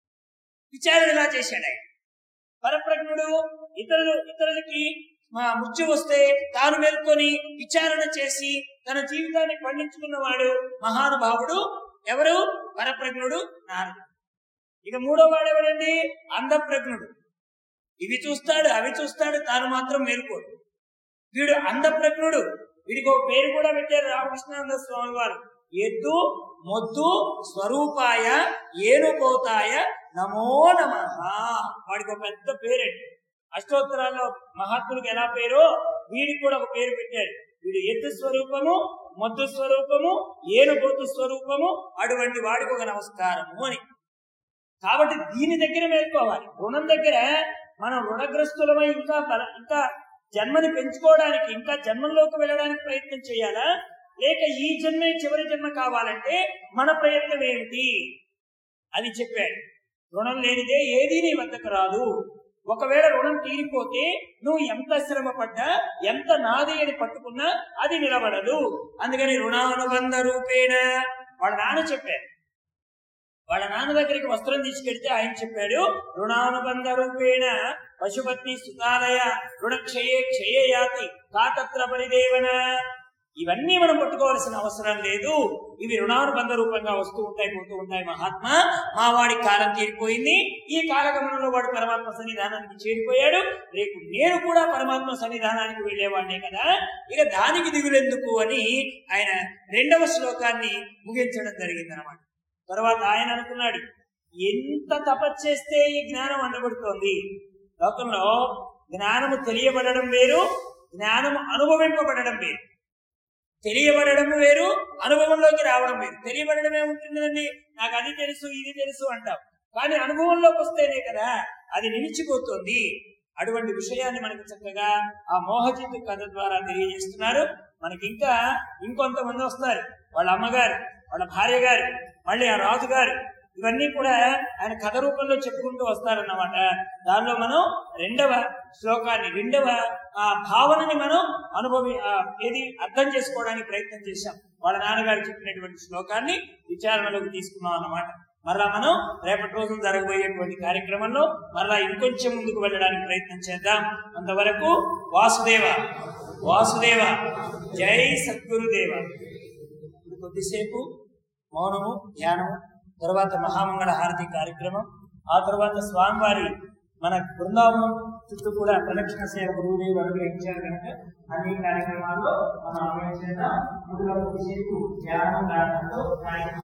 విచారణ ఎలా చేశాడు ఆయన పరప్రజ్ఞుడు ఇతరులు ఇతరులకి మా మృత్యు వస్తే తాను మేల్కొని విచారణ చేసి తన జీవితాన్ని పండించుకున్నవాడు మహానుభావుడు ఎవరు పరప్రజ్ఞుడు నారదు ఇక మూడో వాడు ఎవడండి అంధప్రజ్ఞుడు ఇవి చూస్తాడు అవి చూస్తాడు తాను మాత్రం మేల్కోడు వీడు అంధప్రజ్ఞుడు వీడికి ఒక పేరు కూడా పెట్టారు రామకృష్ణానంద స్వామి వారు ఎద్దు మొద్దు స్వరూపాయ ఏనుపోతాయ నమో నమ వాడికి ఒక పెద్ద పేరండి అష్టోత్తరాల్లో మహాత్ములకు ఎలా పేరో వీడికి కూడా ఒక పేరు పెట్టారు వీడు ఎద్దు స్వరూపము మొద్దు స్వరూపము ఏనుపోతు స్వరూపము అటువంటి వాడికి ఒక నమస్కారము అని కాబట్టి దీని దగ్గర మేల్కోవాలి రుణం దగ్గర మనం రుణగ్రస్తులమై ఇంకా బల- ఇంకా జన్మని పెంచుకోవడానికి ఇంకా జన్మంలోకి వెళ్ళడానికి ప్రయత్నం చేయాలా లేక ఈ జన్మే చివరి జన్మ కావాలంటే మన ప్రయత్నం ఏమిటి అని చెప్పాడు రుణం లేనిదే ఏదీ నీ వద్దకు రాదు ఒకవేళ రుణం తీరిపోతే నువ్వు ఎంత శ్రమ పడ్డా ఎంత నాది అని పట్టుకున్నా అది నిలబడదు అందుకని రుణానుబంధ రూపేణ వాళ్ళ నాన్న చెప్పారు వాళ్ళ నాన్న దగ్గరికి వస్త్రం తీసుకెళ్తే ఆయన చెప్పాడు రుణానుబంధ రూపేణ పశుపత్ని సుతాలయ రుణక్షయే క్షయయాతి కాతత్ర పరిదేవన ఇవన్నీ మనం పట్టుకోవాల్సిన అవసరం లేదు ఇవి రుణానుబంధ రూపంగా వస్తూ ఉంటాయి పోతూ ఉంటాయి మహాత్మా మా వాడి కాలం తీరిపోయింది ఈ కాలగమనంలో వాడు పరమాత్మ సన్నిధానానికి చేరిపోయాడు రేపు నేను కూడా పరమాత్మ సన్నిధానానికి వెళ్ళేవాడినే కదా ఇక దానికి దిగులెందుకు అని ఆయన రెండవ శ్లోకాన్ని ముగించడం జరిగిందనమాట తర్వాత ఆయన అనుకున్నాడు ఎంత తపస్సేస్తే ఈ జ్ఞానం అందబడుతోంది లోకంలో జ్ఞానము తెలియబడడం వేరు జ్ఞానము అనుభవింపబడడం వేరు తెలియబడడం వేరు అనుభవంలోకి రావడం వేరు తెలియబడడం ఏముంటుందండి నాకు అది తెలుసు ఇది తెలుసు అంటాం కానీ అనుభవంలోకి వస్తేనే కదా అది నిలిచిపోతుంది అటువంటి విషయాన్ని మనకు చక్కగా ఆ మోహజిత్తు కథ ద్వారా తెలియజేస్తున్నారు మనకి ఇంకా ఇంకొంతమంది వస్తారు వాళ్ళ అమ్మగారు వాళ్ళ భార్య గారు మళ్ళీ ఆ రాజు గారు ఇవన్నీ కూడా ఆయన కథ రూపంలో చెప్పుకుంటూ వస్తారన్నమాట దానిలో మనం రెండవ శ్లోకాన్ని రెండవ ఆ భావనని మనం అనుభవి ఆ, ఏది అర్థం చేసుకోవడానికి ప్రయత్నం చేశాం వాళ్ళ నాన్నగారు చెప్పినటువంటి శ్లోకాన్ని విచారణలోకి తీసుకున్నాం అన్నమాట మరలా మనం రేపటి రోజున జరగబోయేటువంటి కార్యక్రమంలో మరలా ఇంకొంచెం ముందుకు వెళ్ళడానికి ప్రయత్నం చేద్దాం అంతవరకు వాసుదేవ వాసుదేవ జై సద్గురుదేవ ఇప్పుడు కొద్దిసేపు మౌనము ధ్యానము తర్వాత మహామంగళ హారతి కార్యక్రమం ఆ తర్వాత స్వామివారి మన బృందావనం చుట్టూ కూడా ప్రదక్షిణ సేవ గురువుదేవులు అనుగ్రహించారు కనుక అన్ని కార్యక్రమాల్లో మనం అమలు చేద్దాం ముందుగా కొద్దిసేపు ధ్యానం కారణంతో